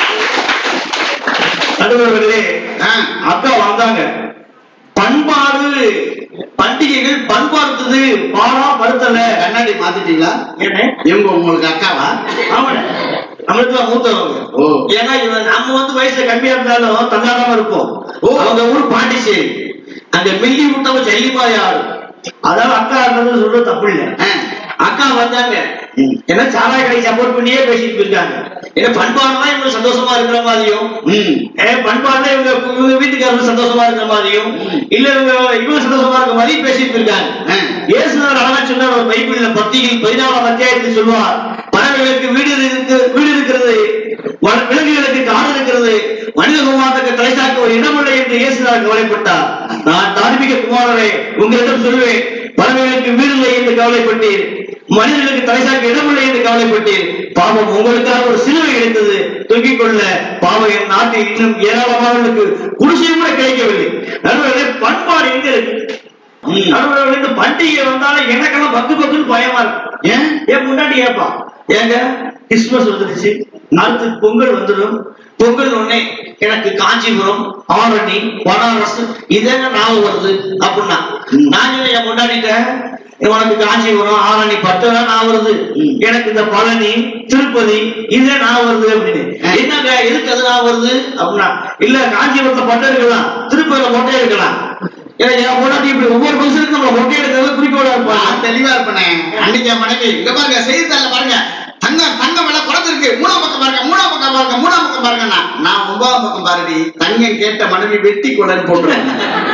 நடுவர்களே ஆ அக்கா வந்தாங்க பண்பாடு பண்டிகைகள் பண்பாடுத்தது பாடா படுத்தல கண்ணாடி மாத்திட்டீங்களா என்ன இவங்க உங்களுக்கு அக்காவா ஆமாண்ணே நம்மளுக்கு தான் மூத்தவங்க ஓ. ஏன்னா இவன் நம்ம வந்து வயசுல கம்மியா இருந்தாலும் தன்னாடாம இருப்போம் ஓ. அவங்க ஊர் பாண்டிச்சேரி அங்க மில்லி விட்டவங்க ஜெல்லிமா யாரு அதனால அக்கா இருந்தது சொல்றது தப்பு இல்ல ஆ. அக்கா வந்தாங்க என்ன சாராய கடை சப்போர்ட் பண்ணியே பேசிட்டு இருக்காங்க ஏன்னா பண்பாடுலாம் இவங்க சந்தோஷமா இருக்கிற மாதிரியும் ம் ஏ, பண்பாடுல இவங்க இவங்க வீட்டுக்காரங்க சந்தோஷமா இருக்கிற மாதிரியும் இல்ல இவங்க இவங்க சந்தோஷமா இருக்கிற மாதிரியும் பேசிட்டு இருக்காங்க ஆ. இயேசுநாதர் அழகா சொன்னார் ஒரு பைபிள்ல பத்தியில் பதினாலாம் அத்தியாயத்தில் சொல்லுவார் பறவைகளுக்கு வீடு இருக்கு வீடு இருக்கிறது வ- விலங்குகளுக்கு காடு இருக்கிறது மனித குமாரத்துக்கு தலைசாக்க ஒரு இடமில்லை என்று இயேசுநாதர் கவலைப்பட்டார் நான் தார்மீக குமாரரை உங்களிடம் சொல்லுவேன் பறவைகளுக்கு வீடு இல்லை என்று கவலைப்பட்டீர் மனிதர்களுக்கு தலைசாக்க இடமில்லை என்று கவலைப்பட்டீர் பாவம் உங்களுக்காக ஒரு சிலுவை எடுத்தது தூக்கிக் கொள்ள பாவம் என் நாட்டில் இன்னும் ஏராளமானவர்களுக்கு குடிசையும் கூட கிடைக்கவில்லை நடுவர்களே பண்பாடு எங்க இருக்கு ம். நடுவர்களே இந்த பண்டிகை வந்தாலும் எனக்கெல்லாம் பக்கு பக்குன்னு பயமா இருக்கு ஏன் ஏன் முன்னாடி ஏப்பா ஏங்க கிறிஸ்துமஸ் வந்துருச்சு அடுத்து பொங்கல் வந்துடும் பொங்கல் உடனே எனக்கு காஞ்சிபுரம் ஆரணி பனாரஸ் இதெங்க ஞாபகம் வருது அப்படின்னா நான் சொன்னேன், என் முன்னாடிட்டேன் உனக்கு காஞ்சிபுரம் ஆரணி பட்டு தான் நான் வருது எனக்கு இந்த பழனி திருப்பதி இதே நான் வருது அப்படின்னு என்னங்க எதுக்கு அது நான் வருது அப்படின்னா இல்ல காஞ்சிபுரத்துல பட்டு இருக்கலாம் திருப்பதியில மொட்டை இருக்கலாம் ஏன்னா என் முன்னாடி இப்படி ஒவ்வொரு பஸ்ஸுக்கு நம்ம மொட்டை எடுக்கிறது குறிக்கோளா இருப்பாங்க நான் தெளிவா இருப்பேனே அன்னைக்கு என் மனைவி இங்க பாருங்க செய்தித்தாள்ல பாருங்க தங்கம் தங்கம் விலை குறைஞ்சிருக்கு மூணாம் பக்கம் பாருங்க மூணாம் பக்கம் பாருங்க மூணாம் பக்கம் பாருங்க நான் நான் ஒன்பதாம் பக்கம் பாருடி தங்கம் கேட்ட மனைவி வெட்டி கொடன்னு போட்டுறேன்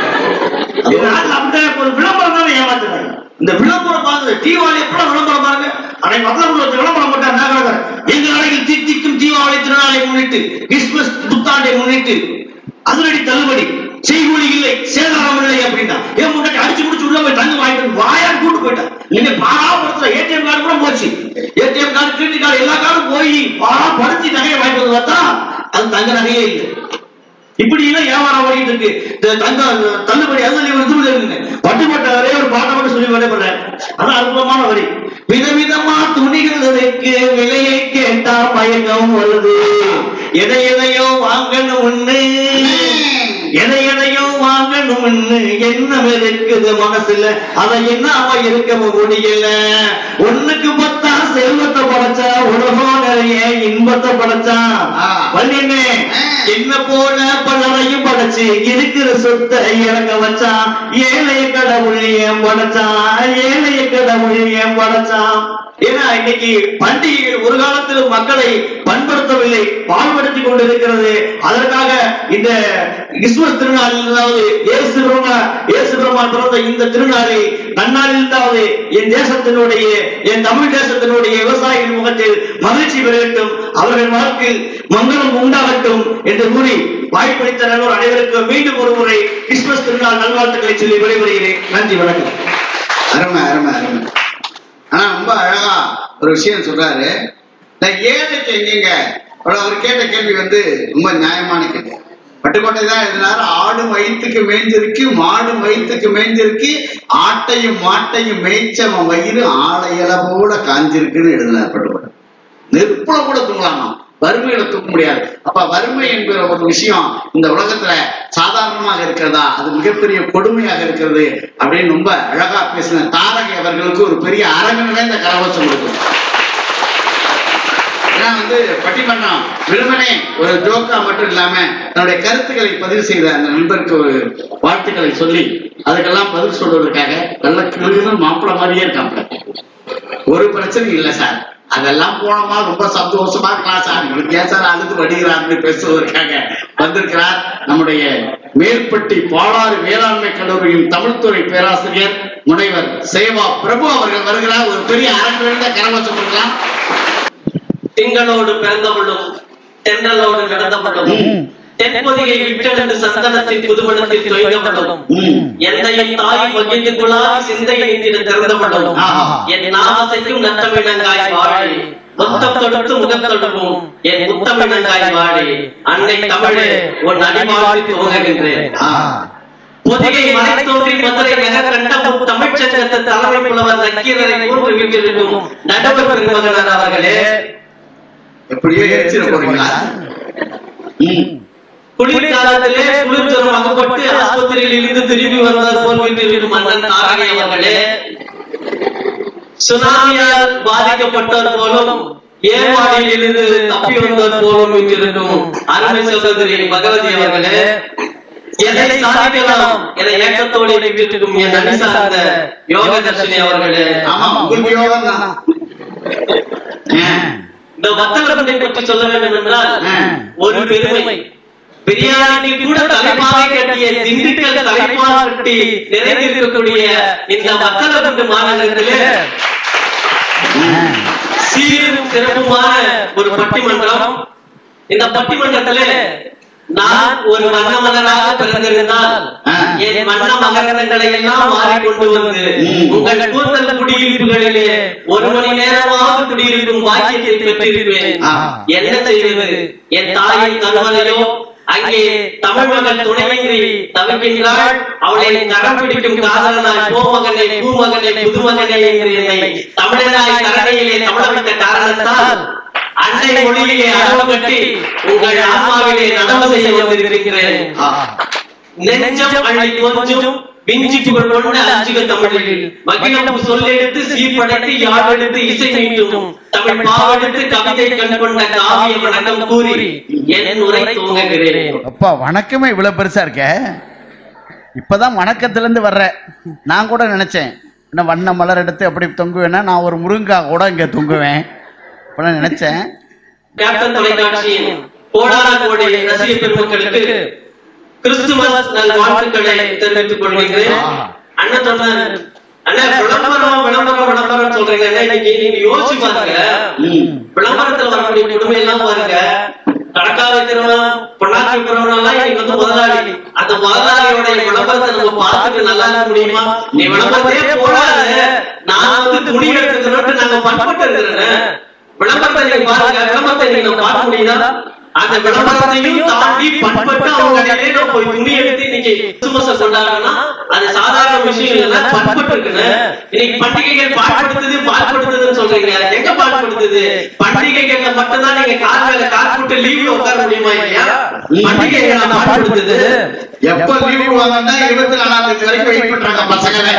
இந்த நாட்டுல அப்படிதான் ஒரு விளம்பரம் தான் ஏமாத்துறாங்க இந்த விளம்பரம் பாருங்க தீபாவளி எப்பட விளம்பரம் பாருங்க அன்னைக்கு மக்கள் ஒரு விளம்பரம் போட்டா நாகரகர் எங்க நாளைக்கு தித்திக்கும் தீபாவளி திருநாளை முன்னிட்டு கிறிஸ்துமஸ் புத்தாண்டை முன்னிட்டு அதிரடி தள்ளுபடி செய்கூலி இல்லை சேதாரம் இல்லை அப்படின்னா ஏன் முன்னாடி அடிச்சு முடிச்சு உள்ள போய் தங்க வாங்கிட்டு வந்து வாயான்னு கூட்டு போயிட்டான் நீங்க பாராபுரத்துல ஏடிஎம் கார்டு கூட போச்சு ஏடிஎம் கார்டு கிரெடிட் கார்டு எல்லா கார்டும் போய் பாராபடுத்தி நகையை வாங்கிட்டு வந்து பார்த்தா அது தங்க நகையே இல்லை இப்படி எல்லாம் வியாபாரம் ஓடிட்டு இருக்கு இந்த தங்க தள்ளுபடி அதுல இவர் இது இருக்குங்க பட்டுப்பட்ட ஒரே ஒரு பாட்டை மட்டும் சொல்லி விடைபடுறேன் அதான் அற்புதமான வரி விதவிதமா துணிகளுக்கு விலையை கேட்டா மயக்கம் வருது எதை எதையோ வாங்கணும் ஒண்ணு எதை எதையோ வாங்கணும்னு எண்ணம் இருக்குது மனசுல அதை என்னாம இருக்க முடியல ஒண்ணுக்கு பத்தா செல்வத்தை படைச்சா உலகம் நிறைய இன்பத்தை படைச்சான் ஆ. வள்ளியண்ணே என்ன போல பலரையும் படைச்சு இருக்கிற சொத்தை இறங்க வச்சான் ஏழைய கடவுள் ஏன் படைச்சான் ஏழைய கடவுள் ஏன் படைச்சான் ஏன்னா இன்னைக்கு பண்டிகைகள் ஒரு காலத்தில் மக்களை பண்படுத்தவில்லை பாழ்படுத்திக் கொண்டிருக்கிறது அதற்காக இந்த கிறிஸ்துமஸ் திருநாளிலாவது இயேசு பெருமான் இயேசு பெருமான் பிறந்த இந்த திருநாளில் நன்னாளிலாவது என் தேசத்தினுடைய என் தமிழ் தேசத்தினுடைய விவசாயிகள் முகத்தில் மகிழ்ச்சி பெறட்டும் அவர்கள் வாழ்க்கையில் மங்களம் உண்டாகட்டும் என்று கூறி வாய்ப்பளித்த நல்லோர் அனைவருக்கும் மீண்டும் ஒரு முறை கிறிஸ்துமஸ் திருநாள் நல்வாழ்த்துக்களை சொல்லி விடைபெறுகிறேன் நன்றி வணக்கம் அருமை அருமை அருமை ஆனா ரொம்ப அழகா ஒரு விஷயம் சொல்றாரு இந்த ஏழைக்கு எங்கெங்க அவர் அவர் கேட்ட கேள்வி வந்து ரொம்ப நியாயமான கேள்வி பட்டுக்கோட்டை தான் எழுதினாரு ஆடு வயிற்றுக்கு மேய்ஞ்சிருக்கு மாடு வயிற்றுக்கு மேய்ஞ்சிருக்கு ஆட்டையும் மாட்டையும் மேய்ச்சவன் வயிறு ஆளையல போல காஞ்சிருக்குன்னு எழுதினார் பட்டுக்கோட்டை நெருப்புல கூட தூங்கலாமா வறுமையில தூக்க முடியாது அப்ப வறுமை என்கிற ஒரு விஷயம் இந்த உலகத்துல சாதாரணமாக இருக்கிறதா அது மிகப்பெரிய கொடுமையாக இருக்கிறது அப்படின்னு ரொம்ப அழகா பேசின தாரகை அவர்களுக்கு ஒரு பெரிய அரங்கு நிறைந்த கரகோஷம் கொடுக்கும் ஏன்னா வந்து பட்டிமன்றம் வெறுமனே ஒரு ஜோக்கா மட்டும் இல்லாம தன்னுடைய கருத்துக்களை பதிவு செய்த அந்த நண்பருக்கு ஒரு வாழ்த்துக்களை சொல்லி அதுக்கெல்லாம் பதில் சொல்வதற்காக நல்ல கிழமை மாப்பிள்ள மாதிரியே இருக்காங்க ஒரு பிரச்சனையும் இல்லை சார் அதெல்லாம் போனோமா ரொம்ப சந்தோஷமா இருக்கலாம் சார் உங்களுக்கு ஏன் சார் அழுது வடிகிறார்னு பேசுவதற்காக வந்திருக்கிறார் நம்முடைய மேல்பட்டி பாலாறு வேளாண்மை கல்லூரியின் தமிழ்துறை பேராசிரியர் முனைவர் சேவா பிரபு அவர்கள் வருகிறார் ஒரு பெரிய அரங்கிருந்த கரவசம் இருக்கலாம் திங்களோடு பிறந்தவளும் தென்றலோடு நடந்தவளும் தென்பொதியை விட்டெழுந்து சந்தனத்தின் புதுமணத்தில் தொய்ந்தவளும் எந்தையும் தாய் பகிர்ந்து குழாய் சிந்தையை நின்று திறந்தவளும் ஆஹா. என் நாமத்தைக்கும் நத்தமிழங்காய் வாழி முத்தம் தொடுத்து முகம் தொடுவோம் என் முத்தமிழங்காய் வாழி அன்னை தமிழே உன் அடிமாவில் துவங்குகின்றேன் பொதிகை மறைத்தோன்றி மதுரை நகர் கண்டமும் தமிழ்ச் சங்கத்து தலைமை புலவர் நக்கீரரை போன்று வீட்டிற்கும் நடுவர் பெருமகனார் அவர்களே எப்படியோ ஏற்றிட போறீங்களா ம். குளிர்காலத்திலே குளிர்ஜரம் அகப்பட்டு ஆஸ்பத்திரியில் இருந்து திரும்பி வருவதால் போல் வீட்டில் மன்னன் தாரகை அவர்களே சுனாமியால் பாதிக்கப்பட்டோர் போலும் ஏமாடியில் இருந்து தப்பி வந்தோர் போலும் வீட்டிருக்கும் அருமை சகோதரி பகவதி அவர்களே எதை சாதிக்கலாம் என ஏக்கத்தோடு வீட்டிற்கும் என் நன்றி சார்ந்த யோக தர்ஷினி அவர்களே ஆமா உங்களுக்கு யோகம் தான் இந்த வத்தலத்தை பற்றி சொல்ல வேண்டும் என்றால் ஆ. ஒரு பெருமை பிரியாணி கூட தலைப்பாகை கட்டிய திண்டுக்கல் தலைப்பாகட்டி நிறைந்திருக்கக்கூடிய இந்த வத்தலகுண்டு மாநகரத்திலே சீரும் சிறப்புமான ஒரு பட்டிமன்றம் இந்த பட்டிமன்றத்திலே நான் ஒரு வண்ண மகனாக பிறந்திருந்தால் என் வண்ண மகரங்களை எல்லாம் மாறிக்கொண்டு வந்து உங்கள் கூந்தல் குடியிருப்புகளிலே ஒரு மணி நேரமாவது குடியிருக்கும் பாக்கியத்தை பெற்றிருப்பேன் என்ன செய்வது என் தாயின் கணவனையோ அங்கே தமிழ் மகள் துணையின்றி தவிக்கின்றாள் அவளை கரம் பிடிக்கும் காதலனாய் பூமகனை பூமகனை புதுமகனை என்று என்னை தமிழனாய் கரணையிலே தமிழமிட்ட காரணத்தால் அன்னை மொழியிலே அளவு கட்டி உங்கள் ஆன்மாவிலே நடவு செய்ய வந்திருக்கிறேன் நெஞ்சம் அள்ளி கொஞ்சம் விஞ்சி புகழ் கொண்ட அஞ்சுக தமிழில் மகிழம் சொல்லெடுத்து சீர்படைத்து யாழெடுத்து இசை மீட்டும் தமிழ் பாவெடுத்து கவிதை கண் கொண்ட காவிய வணக்கம் கூறி என் உரை துவங்குகிறேன் அப்பா வணக்கமே இவ்வளவு பெருசா இருக்க இப்பதான் வணக்கத்துல இருந்து வர்ற நான் கூட நினைச்சேன் என்ன வண்ண மலர் எடுத்து அப்படி தொங்குவேன்னா நான் ஒரு முருங்கா கூட இங்க தொங்குவேன் இப்ப நினைச்சேன் கேப்டன் தொலைக்காட்சியின் கோடான கோடி ரசிக பெருமக்களுக்கு கிறிஸ்துமஸ் நல் வாழ்த்துக்களை தெரிவித்துக் கொள்கிறேன் அண்ணன் சொன்னார் அண்ணா விளம்பரம் விளம்பரம் விளம்பரம் சொல்றீங்க அண்ணா, இன்னைக்கு நீங்க யோசிச்சு பாருங்க விளம்பரத்துல வரக்கூடிய குடும்பம் எல்லாம் பாருங்க கணக்கா வைக்கிறவன் பொண்ணாக்கி வைக்கிறவன் எல்லாம் இன்னைக்கு வந்து முதலாளி அந்த முதலாளியோட விளம்பரத்தை நம்ம பார்த்துட்டு நல்லா இருக்க முடியுமா நீ விளம்பரத்தையே போடாத நான் வந்து துணி எடுத்துக்கிறோம் நாங்க பண்பட்டு இருக்கிறேன் விளம்பரத்தை நீங்க பாருங்க விளம்பரத்தை நீங்க பார்க்க முடியுதா அந்த விளம்பரத்தையும் தாண்டி பண்பட்டு அவங்க கடையிலே நான் போய் துணி எடுத்து இன்னைக்கு கிறிஸ்துமஸ கொண்டாடுறோம்னா அது சாதாரண விஷயம் இல்ல பண்பட்டு இருக்குன்னு இன்னைக்கு பண்டிகைகள் பாடுபடுத்துது பாடுபடுத்துதுன்னு சொல்றீங்க எங்க பாடுபடுத்துது பண்டிகைகள்ல மட்டும்தான் நீங்க கால் மேல கால் போட்டு லீவ்ல உட்கார முடியுமா இல்லையா பண்டிகைகள் பாடுபடுத்துது எப்ப லீவு வாங்கன்னா இருபத்தி நாலாம் தேதி வரைக்கும் வெயிட் பண்றாங்க பசங்களை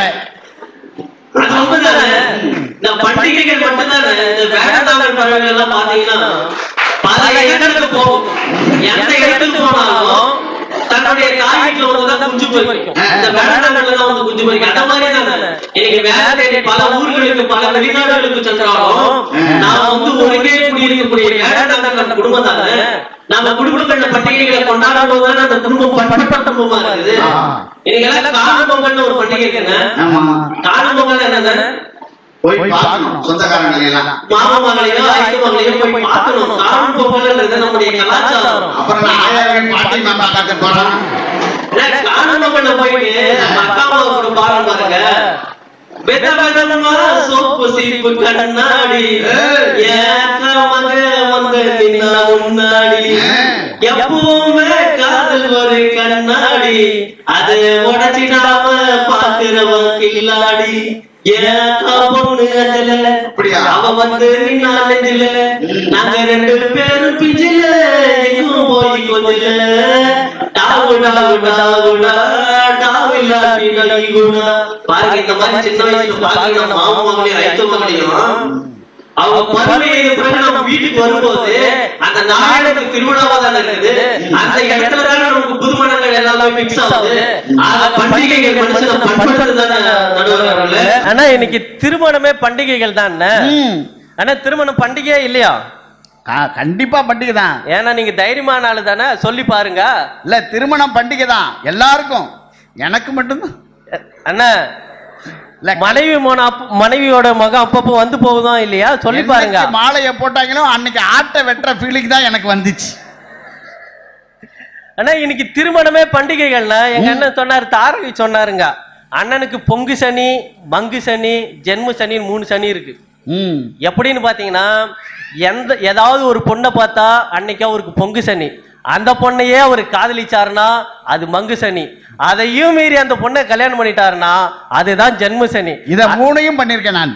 அது உண்மைதானே இந்த பண்டிகைகள் மட்டும்தானே இந்த வேடந்தாங்கல் பறவைகள் எல்லாம் பாத்தீங்கன்னா பல இடங்களுக்கு போகும் எந்த இடத்துக்கு போனாலும் தன்னுடைய தாய் வீட்டுல ஒண்ணுதான் குஞ்சு பொரிக்கும் இந்த வேடந்தாங்கல்ல தான் வந்து குஞ்சு பொரிக்கும் அந்த மாதிரி தானே இன்னைக்கு வேலை தேடி பல ஊர்களுக்கு பல வெளிநாடுகளுக்கு சென்றாலும் நான் வந்து ஒருங்கே குடியிருக்கக்கூடிய வேடந்தாங்கல் குடும்பம் தானே நம்ம குடும்பங்கள்ல பண்டிகைகளை கொண்டாடும் போது அந்த குடும்பம் பண்பட்ட குடும்பமா இருக்குது இன்னைக்கு எல்லாம் காணும் பொங்கல்னு ஒரு பண்டிகை இருக்குங்க ஆமா காணும் பொங்கல் என்னது போய் பார்க்கணும் சொந்தக்காரங்களை எல்லாம் மாமா மகளையோ ஐந்து மகளையோ போய் பார்க்கணும் காணும் பொங்கல்ன்றது நம்முடைய கலாச்சாரம் அப்புறம் நான் ஆயிரம் பாட்டி மாமா காக்க போறேன் ஏன்னா, காணும் பொங்கல்ல போயிட்டு நம்ம அக்கா அம்மாவோட பாடம் பாருங்க வெத வெதமா சோப்பு சீப்பு கண்ணாடி ஏற்ற மக வந்து நின்னா முன்னாடி எப்பவுமே காதல் ஒரு கண்ணாடி அது உடச்சிடாம பாக்குறவன் கில்லாடி ஏன் பொண்ணு அதுல அப்படியா? அவ வந்து நின்னா நெஞ்சில நாங்க ரெண்டு பேரும் பிஞ்சில எங்கும் போய் கொஞ்சில டாவு டாவு டாவுடா டாவு இல்லாட்டி நலிகுடா பாருங்க இந்த மாதிரி சின்ன வயசுல பாருங்க நம்ம மாமா மகளையும் ரைத்து மகளையும் அவங்க பருமையை பிறகு நம்ம வீட்டுக்கு வரும்போது அந்த நாடக திருவிழாவா தானே இருக்குது அந்த இடத்துல தானே நமக்கு புதுமணங்கள் எல்லாமே மிக்ஸ் ஆகுது ஆக பண்டிகைகள் மனுஷனை பண்படுறது தானே நடுவர் அவர்களே ஆனா இன்னைக்கு திருமணமே பண்டிகைகள் தான் ம். ஆனா திருமணம் பண்டிகையே இல்லையா கா- கண்டிப்பா பண்டிகை தான் ஏன்னா நீங்க தைரியமான ஆளு தானே சொல்லி பாருங்க இல்ல திருமணம் பண்டிகை தான் எல்லாருக்கும் எனக்கு மட்டும்தான் அண்ணா இல்ல மனைவி மோன அப்ப- மனைவியோட மகன் அப்பப்போ வந்து போகுதா இல்லையா சொல்லி பாருங்க என்னைக்கு மாலையை போட்டாங்களோ அன்னைக்கு ஆட்டை வெட்டுற ஃபீலிங் தான் எனக்கு வந்துச்சு ஆனா இன்னைக்கு திருமணமே பண்டிகைகள்னா எங்க அண்ணன் சொன்னாரு தாரவி சொன்னாருங்க அண்ணனுக்கு பொங்கு சனி மங்கு சனி ஜென்ம சனின்னு மூணு சனி இருக்கு ம் எப்படின்னு பாத்தீங்கன்னா எந்த ஏதாவது ஒரு பொண்ணை பார்த்தா அன்னைக்கு அவருக்கு பொங்கு சனி அந்த பொண்ணையே அவர் காதலிச்சாருன்னா அது மங்கு சனி அதையும் மீறி அந்த பொண்ணை கல்யாணம் பண்ணிட்டாருன்னா அதுதான் ஜென்ம சனி இத மூணையும் பண்ணிருக்கேன் நான்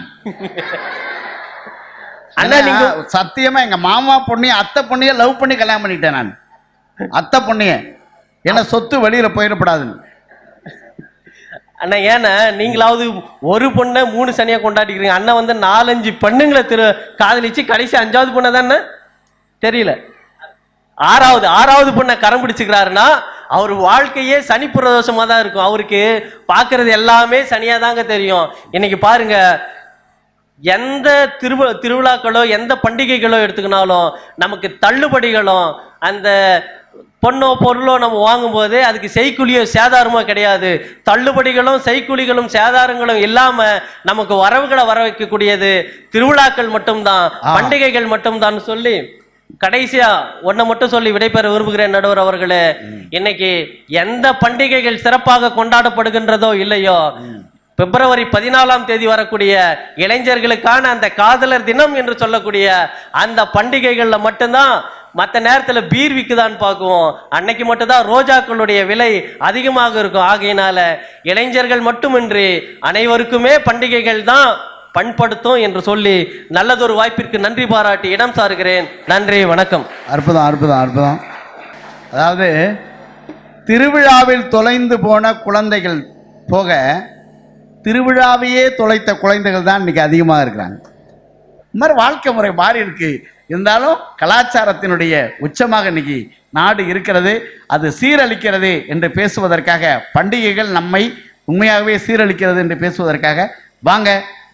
அண்ணா நீங்க ஆனா, சத்தியமா எங்க மாமா பொண்ணையும் அத்தை பொண்ணையும் லவ் பண்ணி கல்யாணம் பண்ணிட்டேன் நான் அத்தை பொண்ணைய ஏன்னா சொத்து வெளியில போயிடக்கூடாதுன்னு அண்ணா ஏன்னா நீங்களாவது ஒரு பொண்ணை மூணு சனியா கொண்டாடிக்கிறீங்க அண்ணன் வந்து நாலஞ்சு பெண்ணுங்களை திரு காதலிச்சு கடைசி அஞ்சாவது பொண்ணை தானே தெரியல ஆறாவது ஆறாவது பொண்ணை கரம் பிடிச்சுக்கிறாருன்னா அவர் வாழ்க்கையே சனி பிரதோஷமா தான் இருக்கும் அவருக்கு பார்க்கிறது எல்லாமே சனியா தாங்க தெரியும் இன்னைக்கு பாருங்க எந்த திருவி திருவிழாக்களோ எந்த பண்டிகைகளோ எடுத்துக்கினாலும் நமக்கு தள்ளுபடிகளும் அந்த பொண்ணோ பொருளோ நம்ம வாங்கும்போது அதுக்கு செய்கூலியோ சேதாரமோ கிடையாது தள்ளுபடிகளும் செய்கூலிகளும் சேதாரங்களும் இல்லாம நமக்கு வரவுகளை வர வைக்கக்கூடியது திருவிழாக்கள் மட்டும்தான் ஆ. பண்டிகைகள் மட்டும்தான் சொல்லி கடைசியா ஒன்ன மட்டும் சொல்லி விடைபெற விரும்புகிறேன் நடுவர் அவர்களே இன்னைக்கு எந்த பண்டிகைகள் சிறப்பாக கொண்டாடப்படுகின்றதோ இல்லையோ பிப்ரவரி பதினாலாம் தேதி வரக்கூடிய இளைஞர்களுக்கான அந்த காதலர் தினம் என்று சொல்லக்கூடிய அந்த பண்டிகைகள்ல மட்டும்தான் மற்ற நேரத்துல பீர் விக்குதான்னு பார்க்குவோம் அன்னைக்கு மட்டும்தான் ரோஜாக்களுடைய விலை அதிகமாக இருக்கும் ஆகையினால இளைஞர்கள் மட்டுமின்றி அனைவருக்குமே பண்டிகைகள் தான் பண்படுத்தும் என்று சொல்லி நல்லதொரு வாய்ப்பிற்கு நன்றி பாராட்டி இடம் சாருகிறேன் நன்றி வணக்கம் அற்புதம் அற்புதம் அற்புதம் அதாவது திருவிழாவில் தொலைந்து போன குழந்தைகள் போக திருவிழாவையே தொலைத்த குழந்தைகள் தான் இன்னைக்கு அதிகமாக இருக்கிறாங்க இந்த மாதிரி வாழ்க்கை முறை மாறி இருக்கு இருந்தாலும் கலாச்சாரத்தினுடைய உச்சமாக இன்னைக்கு நாடு இருக்கிறது அது சீரழிக்கிறது என்று பேசுவதற்காக பண்டிகைகள் நம்மை உண்மையாகவே சீரழிக்கிறது என்று பேசுவதற்காக வாங்க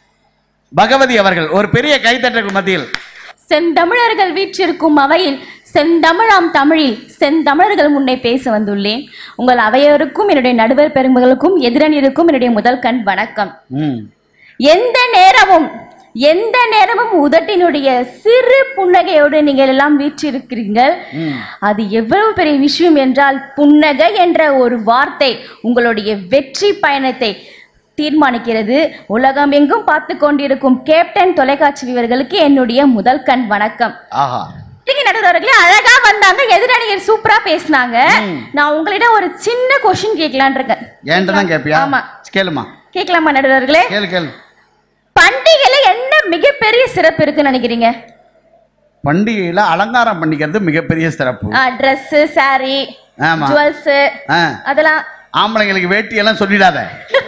பகவதி அவர்கள் ஒரு பெரிய கைத்தட்டல் மத்தியில் செந்தமிழர்கள் வீற்றிருக்கும் அவையில் செந்தமிழாம் தமிழில் செந்தமிழர்கள் முன்னே பேச வந்துள்ளேன் உங்கள் அவையோருக்கும் என்னுடைய நடுவர் பெருமகளுக்கும் எதிரணியருக்கும் என்னுடைய முதல் கண் வணக்கம் ம் எந்த நேரமும் எந்த நேரமும் உதட்டினுடைய சிறு புன்னகையோடு நீங்கள் எல்லாம் வீற்றிருக்கிறீர்கள் அது எவ்வளவு பெரிய விஷயம் என்றால் புன்னகை என்ற ஒரு வார்த்தை உங்களுடைய வெற்றி பயணத்தை தீர்மானிக்கிறது உலகம் எங்கும் பார்த்து கொண்டிருக்கும் கேப்டன் தொலைக்காட்சி வீரர்களுக்கு என்னுடைய முதல் கண் வணக்கம் ஆஹா நீங்க நடுவர்களே அழகா வந்தாங்க எதிரணியர் சூப்பரா பேசினாங்க நான் உங்களிடம் ஒரு சின்ன கொஸ்டின் கேட்கலான் இருக்கேன் என்கிட்ட தான் கேட்பியா ஆமா கேளுமா கேட்கலாமா நடுவர்களே கேளு கேளு பண்டிகையில என்ன மிகப்பெரிய சிறப்பு இருக்குன்னு நினைக்கிறீங்க பண்டிகையில அலங்காரம் பண்ணிக்கிறது மிகப்பெரிய சிறப்பு ட்ரெஸ் saree ஆமா ஜுவல்ஸ் ஆ, அதெல்லாம் ஆம்பளைங்களுக்கு வேட்டி எல்லாம் சொல்லிடாத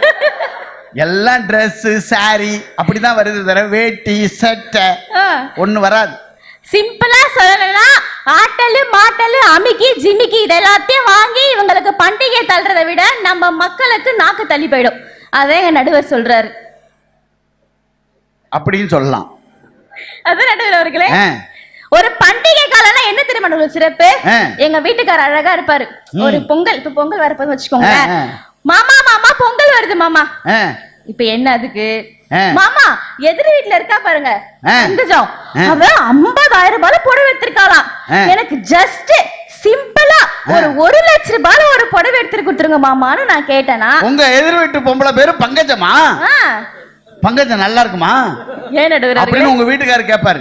எல்லாம் Dress saree அப்படிதான் வருது தவிர வேட்டி சட்டை ஒண்ணு வராது சிம்பிளா சொல்லணும்னா ஆட்டலு மாட்டலு அமிக்கி ஜிமிக்கி இது எல்லாத்தையும் வாங்கி இவங்களுக்கு பண்டிகை தள்ளுறதை விட நம்ம மக்களுக்கு நாக்கு தள்ளி போயிடும் அதான் எங்க நடுவர் சொல்றாரு அப்படின்னு சொல்லலாம் அதான் நடுவர் அவர்களே ஆ, ஒரு பண்டிகை காலம்னா என்ன தெரியுமா நடுவர் சிறப்பு ஆ. எங்க வீட்டுக்கார அழகா இருப்பாரு ஒரு பொங்கல் இப்ப பொங்கல் வரப்போது வச்சுக்கோங்க ஆ, ஆ. மாமா மாமா பொங்கல் வருது மாமா ஆ, இப்ப என்ன அதுக்கு ஆ. மாமா எதிர் வீட்ல இருக்கா பாருங்க ஆ. சந்தோஷம் ஆ. அவ ஐம்பதாயிரம் ரூபாய் புடவை எடுத்திருக்காளாம் ஆ. எனக்கு ஜஸ்ட் சிம்பிளா ஒரு ஒரு லட்ச ரூபாய்ல ஒரு புடவை எடுத்து கொடுத்துருங்க மாமான்னு நான் கேட்டேனா உங்க எதிர் வீட்டு பொம்பளை பேரு பங்கஜமா ஆ, பங்கஜம் நல்லா இருக்குமா ஏன் நடுவர் அப்படின்னு உங்க வீட்டுக்காரர் கேட்பாரு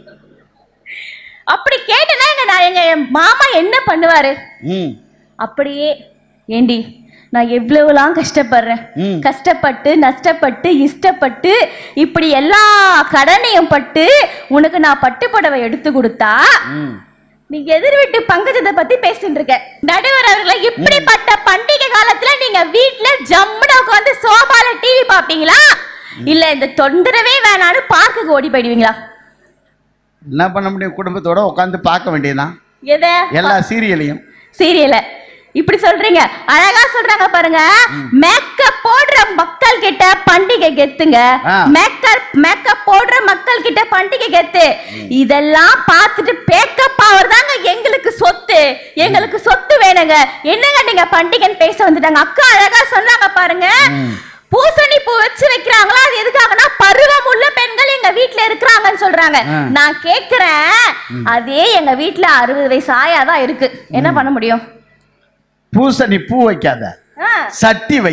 அப்படி கேட்டேனா எங்க நான் எங்க மாமா என்ன பண்ணுவாரு ம் அப்படியே ஏண்டி நான் எவ்வளவுலாம் கஷ்டப்படுறேன் ம். கஷ்டப்பட்டு நஷ்டப்பட்டு இஷ்டப்பட்டு இப்படி எல்லா கடனையும் பட்டு உனக்கு நான் பட்டு புடவை எடுத்து கொடுத்தா ம் நீ எதிர் வீட்டு பங்கஜத்தை பத்தி பேசிட்டு இருக்க நடுவர் அவர்களே இப்படிப்பட்ட பண்டிகை காலத்துல நீங்க வீட்ல ஜம்முன உட்காந்து சோபால டிவி பாப்பீங்களா இல்ல இந்த தொந்தரவே வேணான்னு பார்க்குக்கு ஓடி போயிடுவீங்களா என்ன பண்ண முடியும் குடும்பத்தோட உட்காந்து பார்க்க வேண்டியதுதான் எதை எல்லா சீரியலையும் சீரியல இப்படி சொல்றீங்க அழகா சொல்றாங்க பாருங்க மேக்கப் போடுற மக்கள் கிட்ட பண்டிகை கெத்துங்க ஆ. மேக்கப் மேக்கப் போடுற மக்கள் கிட்ட பண்டிகை கெத்து இதெல்லாம் பார்த்துட்டு பேக்கப் ஆவர் தாங்க எங்களுக்கு சொத்து எங்களுக்கு சொத்து வேணுங்க என்னங்க நீங்க பண்டிகைன்னு பேச வந்துட்டாங்க அக்கா அழகா சொன்னாங்க பாருங்க பூசணி பூ வச்சு வைக்கிறாங்களா அது எதுக்காகனா பருவம் உள்ள பெண்கள் எங்க வீட்ல இருக்கிறாங்கன்னு சொல்றாங்க ஆ. நான் கேக்குறேன் அதே எங்க வீட்ல அறுபது வயசு ஆயாதான் இருக்கு என்ன பண்ண முடியும் பூசணி பூ வைக்காத ஆ. சட்டி வை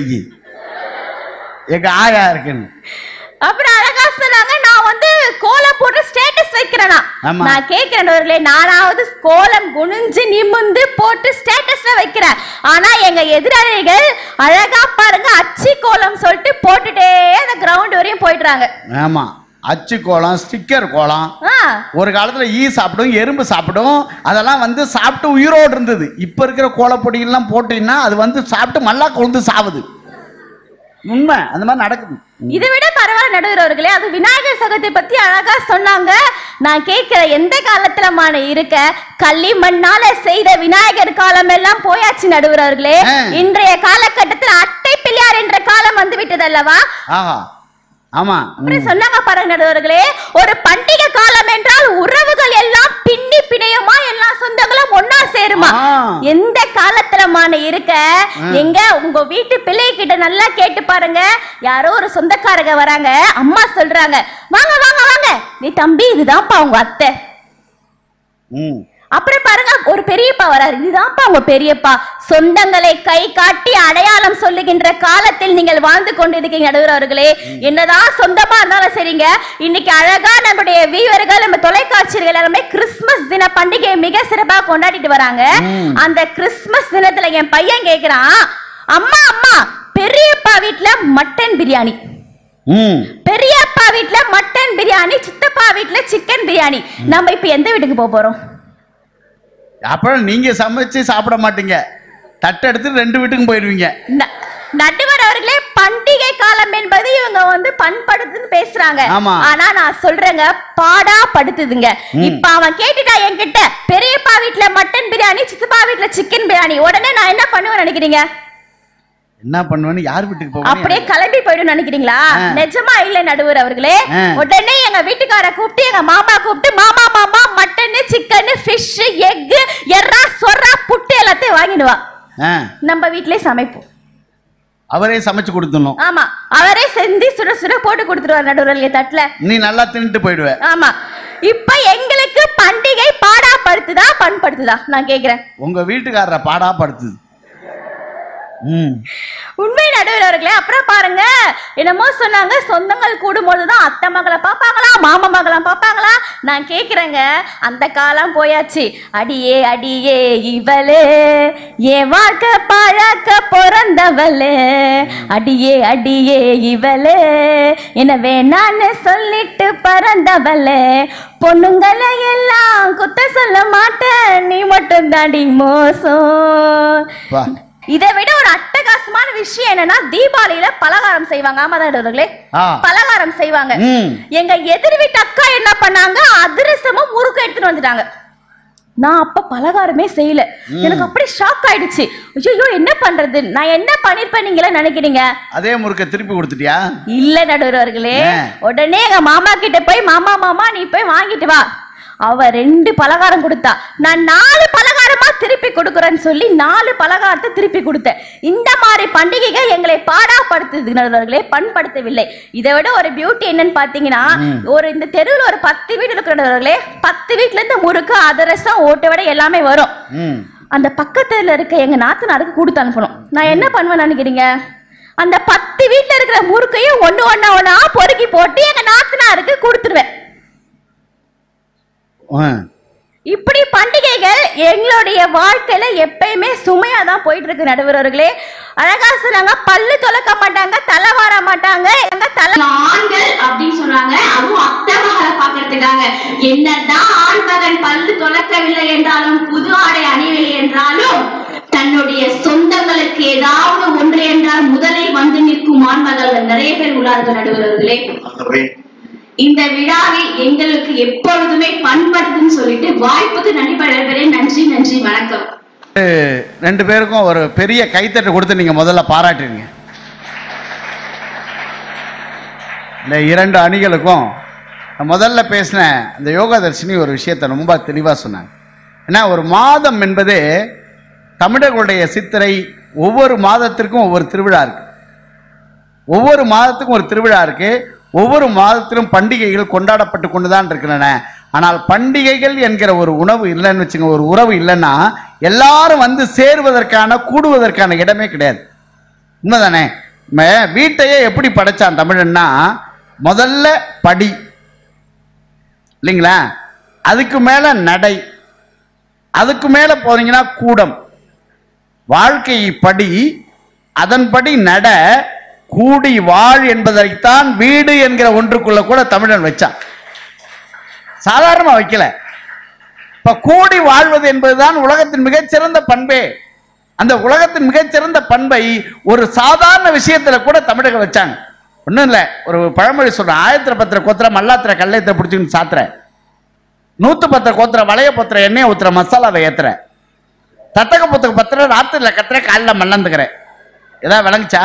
எங்க ஆயா இருக்குன்னு அப்புறம் அழகா சொன்னாங்க நான் வந்து கோலம் போட்டு ஸ்டேட்டஸ் வைக்கிறேனா ஆமா. நான் கேட்கிறேன் நானாவது கோலம் குனிஞ்சு நிமிந்து போட்டு ஸ்டேட்டஸ்ல வைக்கிறேன் ஆனா எங்க எதிராளிகள் அழகா பாருங்க அச்சி கோலம் சொல்லிட்டு போட்டுட்டே அந்த கிரவுண்ட் வரையும் போயிடுறாங்க ஆமா அச்சு கோலம் ஸ்டிக்கர் கோலம் ஆ ஒரு காலத்துல ஈ சாப்பிடும் எறும்பு சாப்பிடும் அதெல்லாம் வந்து சாப்பிட்டு உயிரோடு இருந்தது இப்ப இருக்கிற கோலப்பொடியெல்லாம் போட்டீங்கன்னா அது வந்து சாப்பிட்டு மல்லா கொழுந்து சாவுது உண்மை அந்த மாதிரி நடக்குது இதை விட பரவாயில்ல நடுகிறவர்களே அது விநாயகர் சதுர்த்தி பத்தி அழகா சொன்னாங்க நான் கேட்கிற எந்த காலத்துல மான இருக்க களிமண்ணால செய்த விநாயகர் காலம் எல்லாம் போயாச்சு நடுகிறவர்களே ஆ. இன்றைய காலகட்டத்தில் அட்டை பிள்ளையார் என்ற காலம் வந்து விட்டது அல்லவா ஆஹா ஆமா அப்புறம் சொன்னாங்க பாருங்க நடுவர்களே ஒரு பண்டிகை காலம் என்றால் உறவுகள் எல்லாம் பின்னி பிணையமா எல்லா சொந்தங்களும் ஒன்னா சேருமா ஆ. எந்த காலத்துலமான இருக்க எங்க உங்க வீட்டு பிள்ளை கிட்ட நல்லா கேட்டு பாருங்க யாரோ ஒரு சொந்தக்காரங்க வராங்க அம்மா சொல்றாங்க வாங்க வாங்க வாங்க நீ தம்பி இதுதான்ப்பா உங்க அத்தை ம் அப்புறம் பாருங்க ஒரு பெரியப்பா வராரு இதுதான்ப்பா உங்க பெரியப்பா சொந்தங்களை கை காட்டி அடையாளம் சொல்லுகின்ற காலத்தில் நீங்கள் வாழ்ந்து கொண்டிருக்கீங்க நடுவர்களே என்னதான் சொந்தமா இருந்தாலும் சரிங்க இன்னைக்கு அழகா நம்முடைய வீவர்கள் நம்ம தொலைக்காட்சிகள் எல்லாருமே கிறிஸ்துமஸ் தின பண்டிகையை மிக சிறப்பா கொண்டாடிட்டு வராங்க அந்த கிறிஸ்துமஸ் தினத்துல என் பையன் கேக்குறான் அம்மா அம்மா பெரியப்பா வீட்ல மட்டன் பிரியாணி ம் பெரியப்பா வீட்ல மட்டன் பிரியாணி சித்தப்பா வீட்ல சிக்கன் பிரியாணி நம்ம இப்ப எந்த வீட்டுக்கு போக போறோம் அப்புறம் நீங்க சமைச்சு சாப்பிட மாட்டீங்க தட்டை எடுத்து ரெண்டு வீட்டுக்கும் போயிடுவீங்க ந- நடுவர் அவர்களே பண்டிகை காலம் என்பது இவங்க வந்து பண்படுத்துன்னு பேசுறாங்க ஆமா. ஆனா நான் சொல்றேங்க பாடா படுத்துதுங்க இப்ப அவன் கேட்டுட்டா என்கிட்ட பெரியப்பா வீட்ல மட்டன் பிரியாணி சித்தப்பா வீட்ல சிக்கன் பிரியாணி உடனே நான் என்ன பண்ணுவேன் நினைக்கிறீங்க என்ன பண்ணுவேன்னு யார் வீட்டுக்கு அப்படியே போவேன் கிளம்பி போயிடும் நினைக்கிறீங்களா ஆ. நிஜமா இல்ல நடுவர் அவர்களே ஆ. உடனே எங்க வீட்டுக்கார கூப்பிட்டு எங்க மாமா கூப்பிட்டு மாமா மாமா மட்டன் சிக்கன் ஃபிஷ் எக் எறா சொரா புட்டு எல்லாத்தையும் வாங்கிடுவா நம்ம வீட்லயே சமைப்போம் அவரே சமைச்சு கொடுத்துடணும் ஆமா அவரே செஞ்சு சுட சுட போட்டு கொடுத்துருவார் நடுவர்களே தட்டுல நீ நல்லா தின்னுட்டு போயிடுவ ஆமா இப்ப எங்களுக்கு பண்டிகை பாடா படுத்துதா பண்படுத்துதா நான் கேக்குறேன் உங்க வீட்டுக்காரரை பாடா படுத்துது ம் உண்மை நடுவர் அவர்களே அப்புறம் பாருங்க என்னமோ சொன்னாங்க சொந்தங்கள் கூடும்போது தான் அத்தை மகளை பார்ப்பாங்களா மாமா மகளை பார்ப்பாங்களா நான் கேட்குறேங்க அந்த காலம் போயாச்சு அடியே அடியே இவளே என் வாழ்க்கை பழக்க பிறந்தவளே அடியே அடியே இவளே என்ன வேணான்னு சொல்லிட்டு பறந்தவளே பொண்ணுங்களை எல்லாம் குத்த சொல்ல மாட்டேன் நீ மட்டும் தாண்டி மோசம் வா இதை விட ஒரு அட்டகாசமான விஷயம் என்னன்னா தீபாவளியில பலகாரம் செய்வாங்க ஆமா நடுவர்களே ஆ. பலகாரம் செய்வாங்க ம் எங்க எதிர் வீட்டு அக்கா என்ன பண்ணாங்க அதிரசமும் முறுக்கு எடுத்துட்டு வந்துட்டாங்க நான் அப்ப பலகாரமே செய்யல எனக்கு அப்படியே ஷாக் ஆயிடுச்சு ஐயோ என்ன பண்றது நான் என்ன பண்ணிருப்பேன் நீங்களே நினைக்கிறீங்க அதே முறுக்க திருப்பி கொடுத்துட்டியா இல்ல நடுவர்களே ஆ. உடனே எங்க மாமா கிட்ட போய் மாமா மாமா நீ போய் வாங்கிட்டு வா அவ ரெண்டு பலகாரம் கொடுத்தா நான் நாலு பலகாரமா திருப்பி கொடுக்குறேன்னு சொல்லி நாலு பலகாரத்தை திருப்பி கொடுத்தேன் இந்த மாதிரி பண்டிகைகள் எங்களை பாடாப்படுத்துது நடுவர்களே பண்படுத்தவில்லை இதை விட ஒரு பியூட்டி என்னன்னு பாத்தீங்கன்னா ஒரு இந்த தெருவில் ஒரு பத்து வீடு இருக்கிறவர்களே பத்து வீட்டுல இருந்து முறுக்கு அதிரசம் ஓட்டை விட எல்லாமே வரும் ம் அந்த பக்கத்துல இருக்க எங்க நாத்தனாருக்கு கொடுத்து அனுப்பணும் நான் என்ன பண்ணுவேன் நினைக்கிறீங்க அந்த பத்து வீட்ல இருக்கிற முறுக்கையும் ஒண்ணு ஒண்ணா ஒண்ணா பொறுக்கி போட்டு எங்க நாத்தனாருக்கு கொடுத்துருவேன் ஆ. இப்படி பண்டிகைகள் எங்களுடைய வாழ்க்கையில எப்பயுமே சுமையா தான் போயிட்டு இருக்கு நடுவர்களே அழகா சொன்னாங்க பல்லு துலக்க மாட்டாங்க தலை வார மாட்டாங்க எங்க தலை ஆண்கள் அப்படின்னு சொன்னாங்க அதுவும் அத்தை மகளை பாக்குறதுக்காக என்னதான் ஆண் மகன் பல்லு துலக்கவில்லை என்றாலும் புது ஆடை அணியவில்லை என்றாலும் தன்னுடைய சொந்தங்களுக்கு ஏதாவது ஒன்று என்றால் முதலில் வந்து நிற்கும் ஆண்மகள்கள் நிறைய பேர் உள்ளார்கள் நடுவர்களே இந்த விழாவில் எங்களுக்கு எப்பொழுதுமே பண்படுதுன்னு சொல்லிட்டு வாய்ப்புக்கு நன்றி பெறேன் நன்றி நன்றி வணக்கம் ரெண்டு பேருக்கும் ஒரு பெரிய கைத்தட்டு கொடுத்து நீங்க முதல்ல பாராட்டுறீங்க இந்த இரண்டு அணிகளுக்கும் நான் முதல்ல பேசின இந்த யோகாதர்ஷினி ஒரு விஷயத்தை ரொம்ப தெளிவாக சொன்னாங்க ஏன்னா ஒரு மாதம் என்பது தமிழர்களுடைய சித்திரை ஒவ்வொரு மாதத்திற்கும் ஒவ்வொரு திருவிழா இருக்கு ஒவ்வொரு மாதத்துக்கும் ஒரு திருவிழா இருக்கு ஒவ்வொரு மாதத்திலும் பண்டிகைகள் கொண்டாடப்பட்டு கொண்டுதான் இருக்கின்றன ஆனால் பண்டிகைகள் என்கிற ஒரு உணவு இல்லைன்னு வச்சுங்க ஒரு உறவு இல்லைன்னா எல்லாரும் வந்து சேருவதற்கான கூடுவதற்கான இடமே கிடையாது உண்மைதானே நம்ம வீட்டையே எப்படி படைச்சான் தமிழன்னா முதல்ல படி இல்லைங்களா அதுக்கு மேல நடை அதுக்கு மேல போனீங்கன்னா கூடம் வாழ்க்கை படி அதன்படி நட கூடி வாழ் என்பதைத்தான் வீடு என்கிற ஒன்றுக்குள்ள கூட தமிழன் வச்சான் சாதாரணமா வைக்கல இப்ப கூடி வாழ்வது என்பதுதான் உலகத்தின் மிகச்சிறந்த பண்பே அந்த உலகத்தின் மிகச்சிறந்த பண்பை ஒரு சாதாரண விஷயத்துல கூட தமிழக வச்சாங்க ஒண்ணும் இல்ல ஒரு பழமொழி சொல்றேன் ஆயிரத்திர பத்திர கோத்திர மல்லாத்திர கல்லையத்தை பிடிச்சிக்கின்னு சாத்துற நூத்து பத்திர கோத்திர வளைய பத்திர எண்ணெய் ஊத்துற மசாலாவை ஏத்துற தத்தக புத்தக பத்திர ராத்திரில கத்துற காலில் மல்லந்துக்கிறேன் ஏதாவது விளங்குச்சா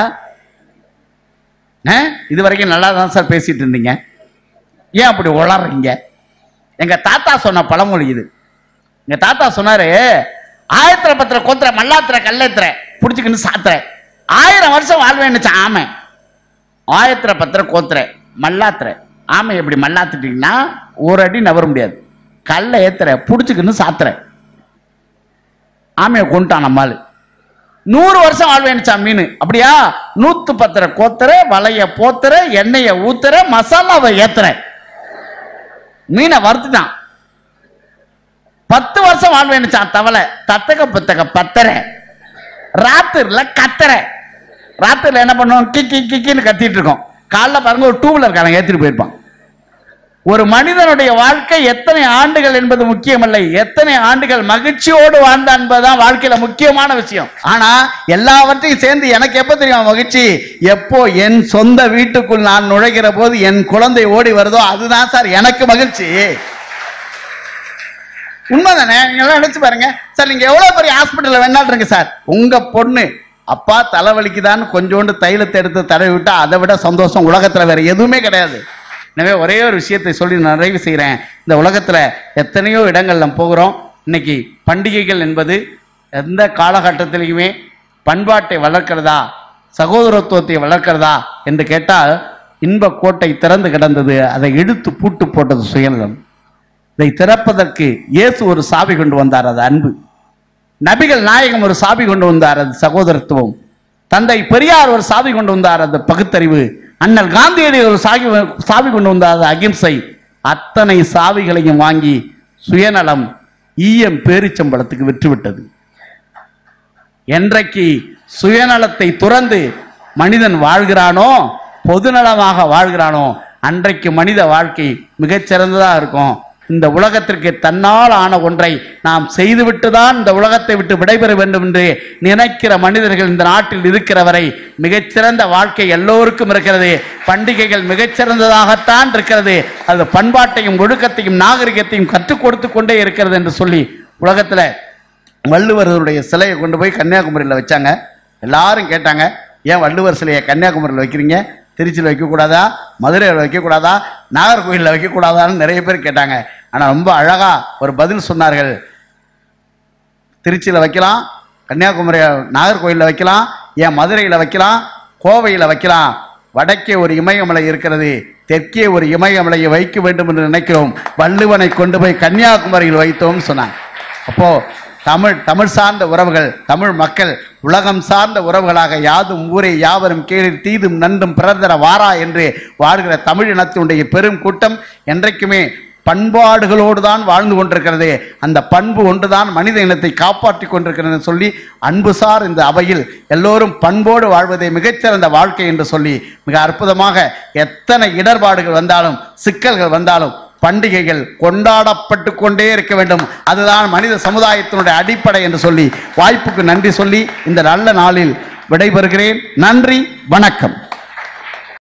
ஆ? இது வரைக்கும் நல்லா தான் சார் பேசிட்டு இருந்தீங்க ஏன் அப்படி உளறீங்க எங்க தாத்தா சொன்ன பழமொழி இது எங்க தாத்தா சொன்னாரு ஆயிரத்திர பத்திர கோத்திர மல்லாத்திர கல்லேத்திர புடிச்சுக்கின்னு சாத்துற ஆயிரம் வருஷம் வாழ்வேன்னு ஆமை ஆயிரத்திர பத்திர கோத்திர மல்லாத்திர ஆமை எப்படி மல்லாத்துட்டீங்கன்னா ஒரு அடி நவர முடியாது கல்லை ஏத்துற புடிச்சுக்கின்னு சாத்துற ஆமையை கொண்டுட்டான் நம்மால் நூறு வருஷம் வாழ்வேனுச்சா மீன் அப்படியா நூத்து பத்திர கோத்துற வலைய போத்துற எண்ணெய ஊத்துற மசாலாவை ஏத்துற மீனை வறுத்துட்டான் பத்து வருஷம் வாழ்வேனுச்சான் தவளை தத்தக புத்தக பத்தர ராத்திரில கத்துற ராத்திரில என்ன பண்ணுவோம் கிக்கி கிக்கின்னு கத்திட்டு இருக்கோம் காலைல பாருங்க ஒரு டூ வீலர் காரன் ஏத்திட்டு போயிருப்பான் ஒரு மனிதனுடைய வாழ்க்கை எத்தனை ஆண்டுகள் என்பது முக்கியமல்ல எத்தனை ஆண்டுகள் மகிழ்ச்சியோடு வாழ்ந்தான் என்பதுதான் வாழ்க்கையில முக்கியமான விஷயம் ஆனா எல்லாவற்றையும் சேர்ந்து எனக்கு எப்ப தெரியும் மகிழ்ச்சி எப்போ என் சொந்த வீட்டுக்குள் நான் நுழைகிற போது என் குழந்தை ஓடி வருதோ அதுதான் சார் எனக்கு மகிழ்ச்சி உண்மைதானே நீங்க எல்லாம் நினைச்சு பாருங்க சார் நீங்க எவ்வளவு பெரிய ஹாஸ்பிட்டல்ல வேணாலும் இருங்க சார் உங்க பொண்ணு அப்பா தலைவலிக்குதான்னு கொஞ்சோண்டு தைலத்தை எடுத்து தடவி விட்டா அதை விட சந்தோஷம் உலகத்துல வேற எதுவுமே கிடையாது எனவே ஒரே ஒரு விஷயத்தை சொல்லி நான் நிறைவு செய்கிறேன் இந்த உலகத்துல எத்தனையோ இடங்கள் நம்ம போகிறோம் இன்னைக்கு பண்டிகைகள் என்பது எந்த காலகட்டத்திலையுமே பண்பாட்டை வளர்க்கிறதா சகோதரத்துவத்தை வளர்க்கிறதா என்று கேட்டால் இன்ப கோட்டை திறந்து கிடந்தது அதை இழுத்து பூட்டு போட்டது சுயநலம் இதை திறப்பதற்கு இயேசு ஒரு சாவி கொண்டு வந்தார் அது அன்பு நபிகள் நாயகம் ஒரு சாவி கொண்டு வந்தார் அது சகோதரத்துவம் தந்தை பெரியார் ஒரு சாவி கொண்டு வந்தார் அது பகுத்தறிவு அண்ணல் காந்தியடி ஒரு சாவி சாவி கொண்டு வந்தார் அது அகிம்சை அத்தனை சாவிகளையும் வாங்கி சுயநலம் ஈயம் பேரிச்சம்பளத்துக்கு விற்றுவிட்டது என்றைக்கு சுயநலத்தை துறந்து மனிதன் வாழ்கிறானோ பொதுநலமாக வாழ்கிறானோ அன்றைக்கு மனித வாழ்க்கை மிகச்சிறந்ததா இருக்கும் இந்த உலகத்திற்கு தன்னால் ஆன ஒன்றை நாம் செய்துவிட்டு தான் இந்த உலகத்தை விட்டு விடைபெற வேண்டும் என்று நினைக்கிற மனிதர்கள் இந்த நாட்டில் இருக்கிற வரை மிகச்சிறந்த வாழ்க்கை எல்லோருக்கும் இருக்கிறது பண்டிகைகள் மிகச்சிறந்ததாகத்தான் இருக்கிறது அது பண்பாட்டையும் ஒழுக்கத்தையும் நாகரிகத்தையும் கற்றுக் கொடுத்து கொண்டே இருக்கிறது என்று சொல்லி உலகத்துல வள்ளுவருடைய சிலையை கொண்டு போய் கன்னியாகுமரியில் வச்சாங்க எல்லாரும் கேட்டாங்க ஏன் வள்ளுவர் சிலையை கன்னியாகுமரியில் வைக்கிறீங்க திருச்சியில் வைக்கக்கூடாதா மதுரையில் வைக்கக்கூடாதா நாகர்கோயிலில் வைக்கக்கூடாதான்னு நிறைய பேர் கேட்டாங்க ஆனால் ரொம்ப அழகா ஒரு பதில் சொன்னார்கள் திருச்சியில் வைக்கலாம் கன்னியாகுமரி நாகர்கோயிலில் வைக்கலாம் ஏன் மதுரையில் வைக்கலாம் கோவையில் வைக்கலாம் வடக்கே ஒரு இமயமலை இருக்கிறது தெற்கே ஒரு இமயமலையை வைக்க வேண்டும் என்று நினைக்கிறோம் வள்ளுவனை கொண்டு போய் கன்னியாகுமரியில் வைத்தோம்னு சொன்னாங்க அப்போ தமிழ் தமிழ் சார்ந்த உறவுகள் தமிழ் மக்கள் உலகம் சார்ந்த உறவுகளாக யாதும் ஊரே யாவரும் கீழில் தீதும் நன்றும் பிறர்தர வாரா என்று வாழ்கிற தமிழ் இனத்தினுடைய பெரும் கூட்டம் என்றைக்குமே பண்பாடுகளோடு தான் வாழ்ந்து கொண்டிருக்கிறது அந்த பண்பு ஒன்றுதான் மனித இனத்தை காப்பாற்றி கொண்டிருக்கிறது என்று சொல்லி அன்புசார் இந்த அவையில் எல்லோரும் பண்போடு வாழ்வதே மிகச்சிறந்த வாழ்க்கை என்று சொல்லி மிக அற்புதமாக எத்தனை இடர்பாடுகள் வந்தாலும் சிக்கல்கள் வந்தாலும் பண்டிகைகள் கொண்டாடப்பட்டு கொண்டே இருக்க வேண்டும் அதுதான் மனித சமுதாயத்தினுடைய அடிப்படை என்று சொல்லி வாய்ப்புக்கு நன்றி சொல்லி இந்த நல்ல நாளில் விடைபெறுகிறேன் நன்றி வணக்கம்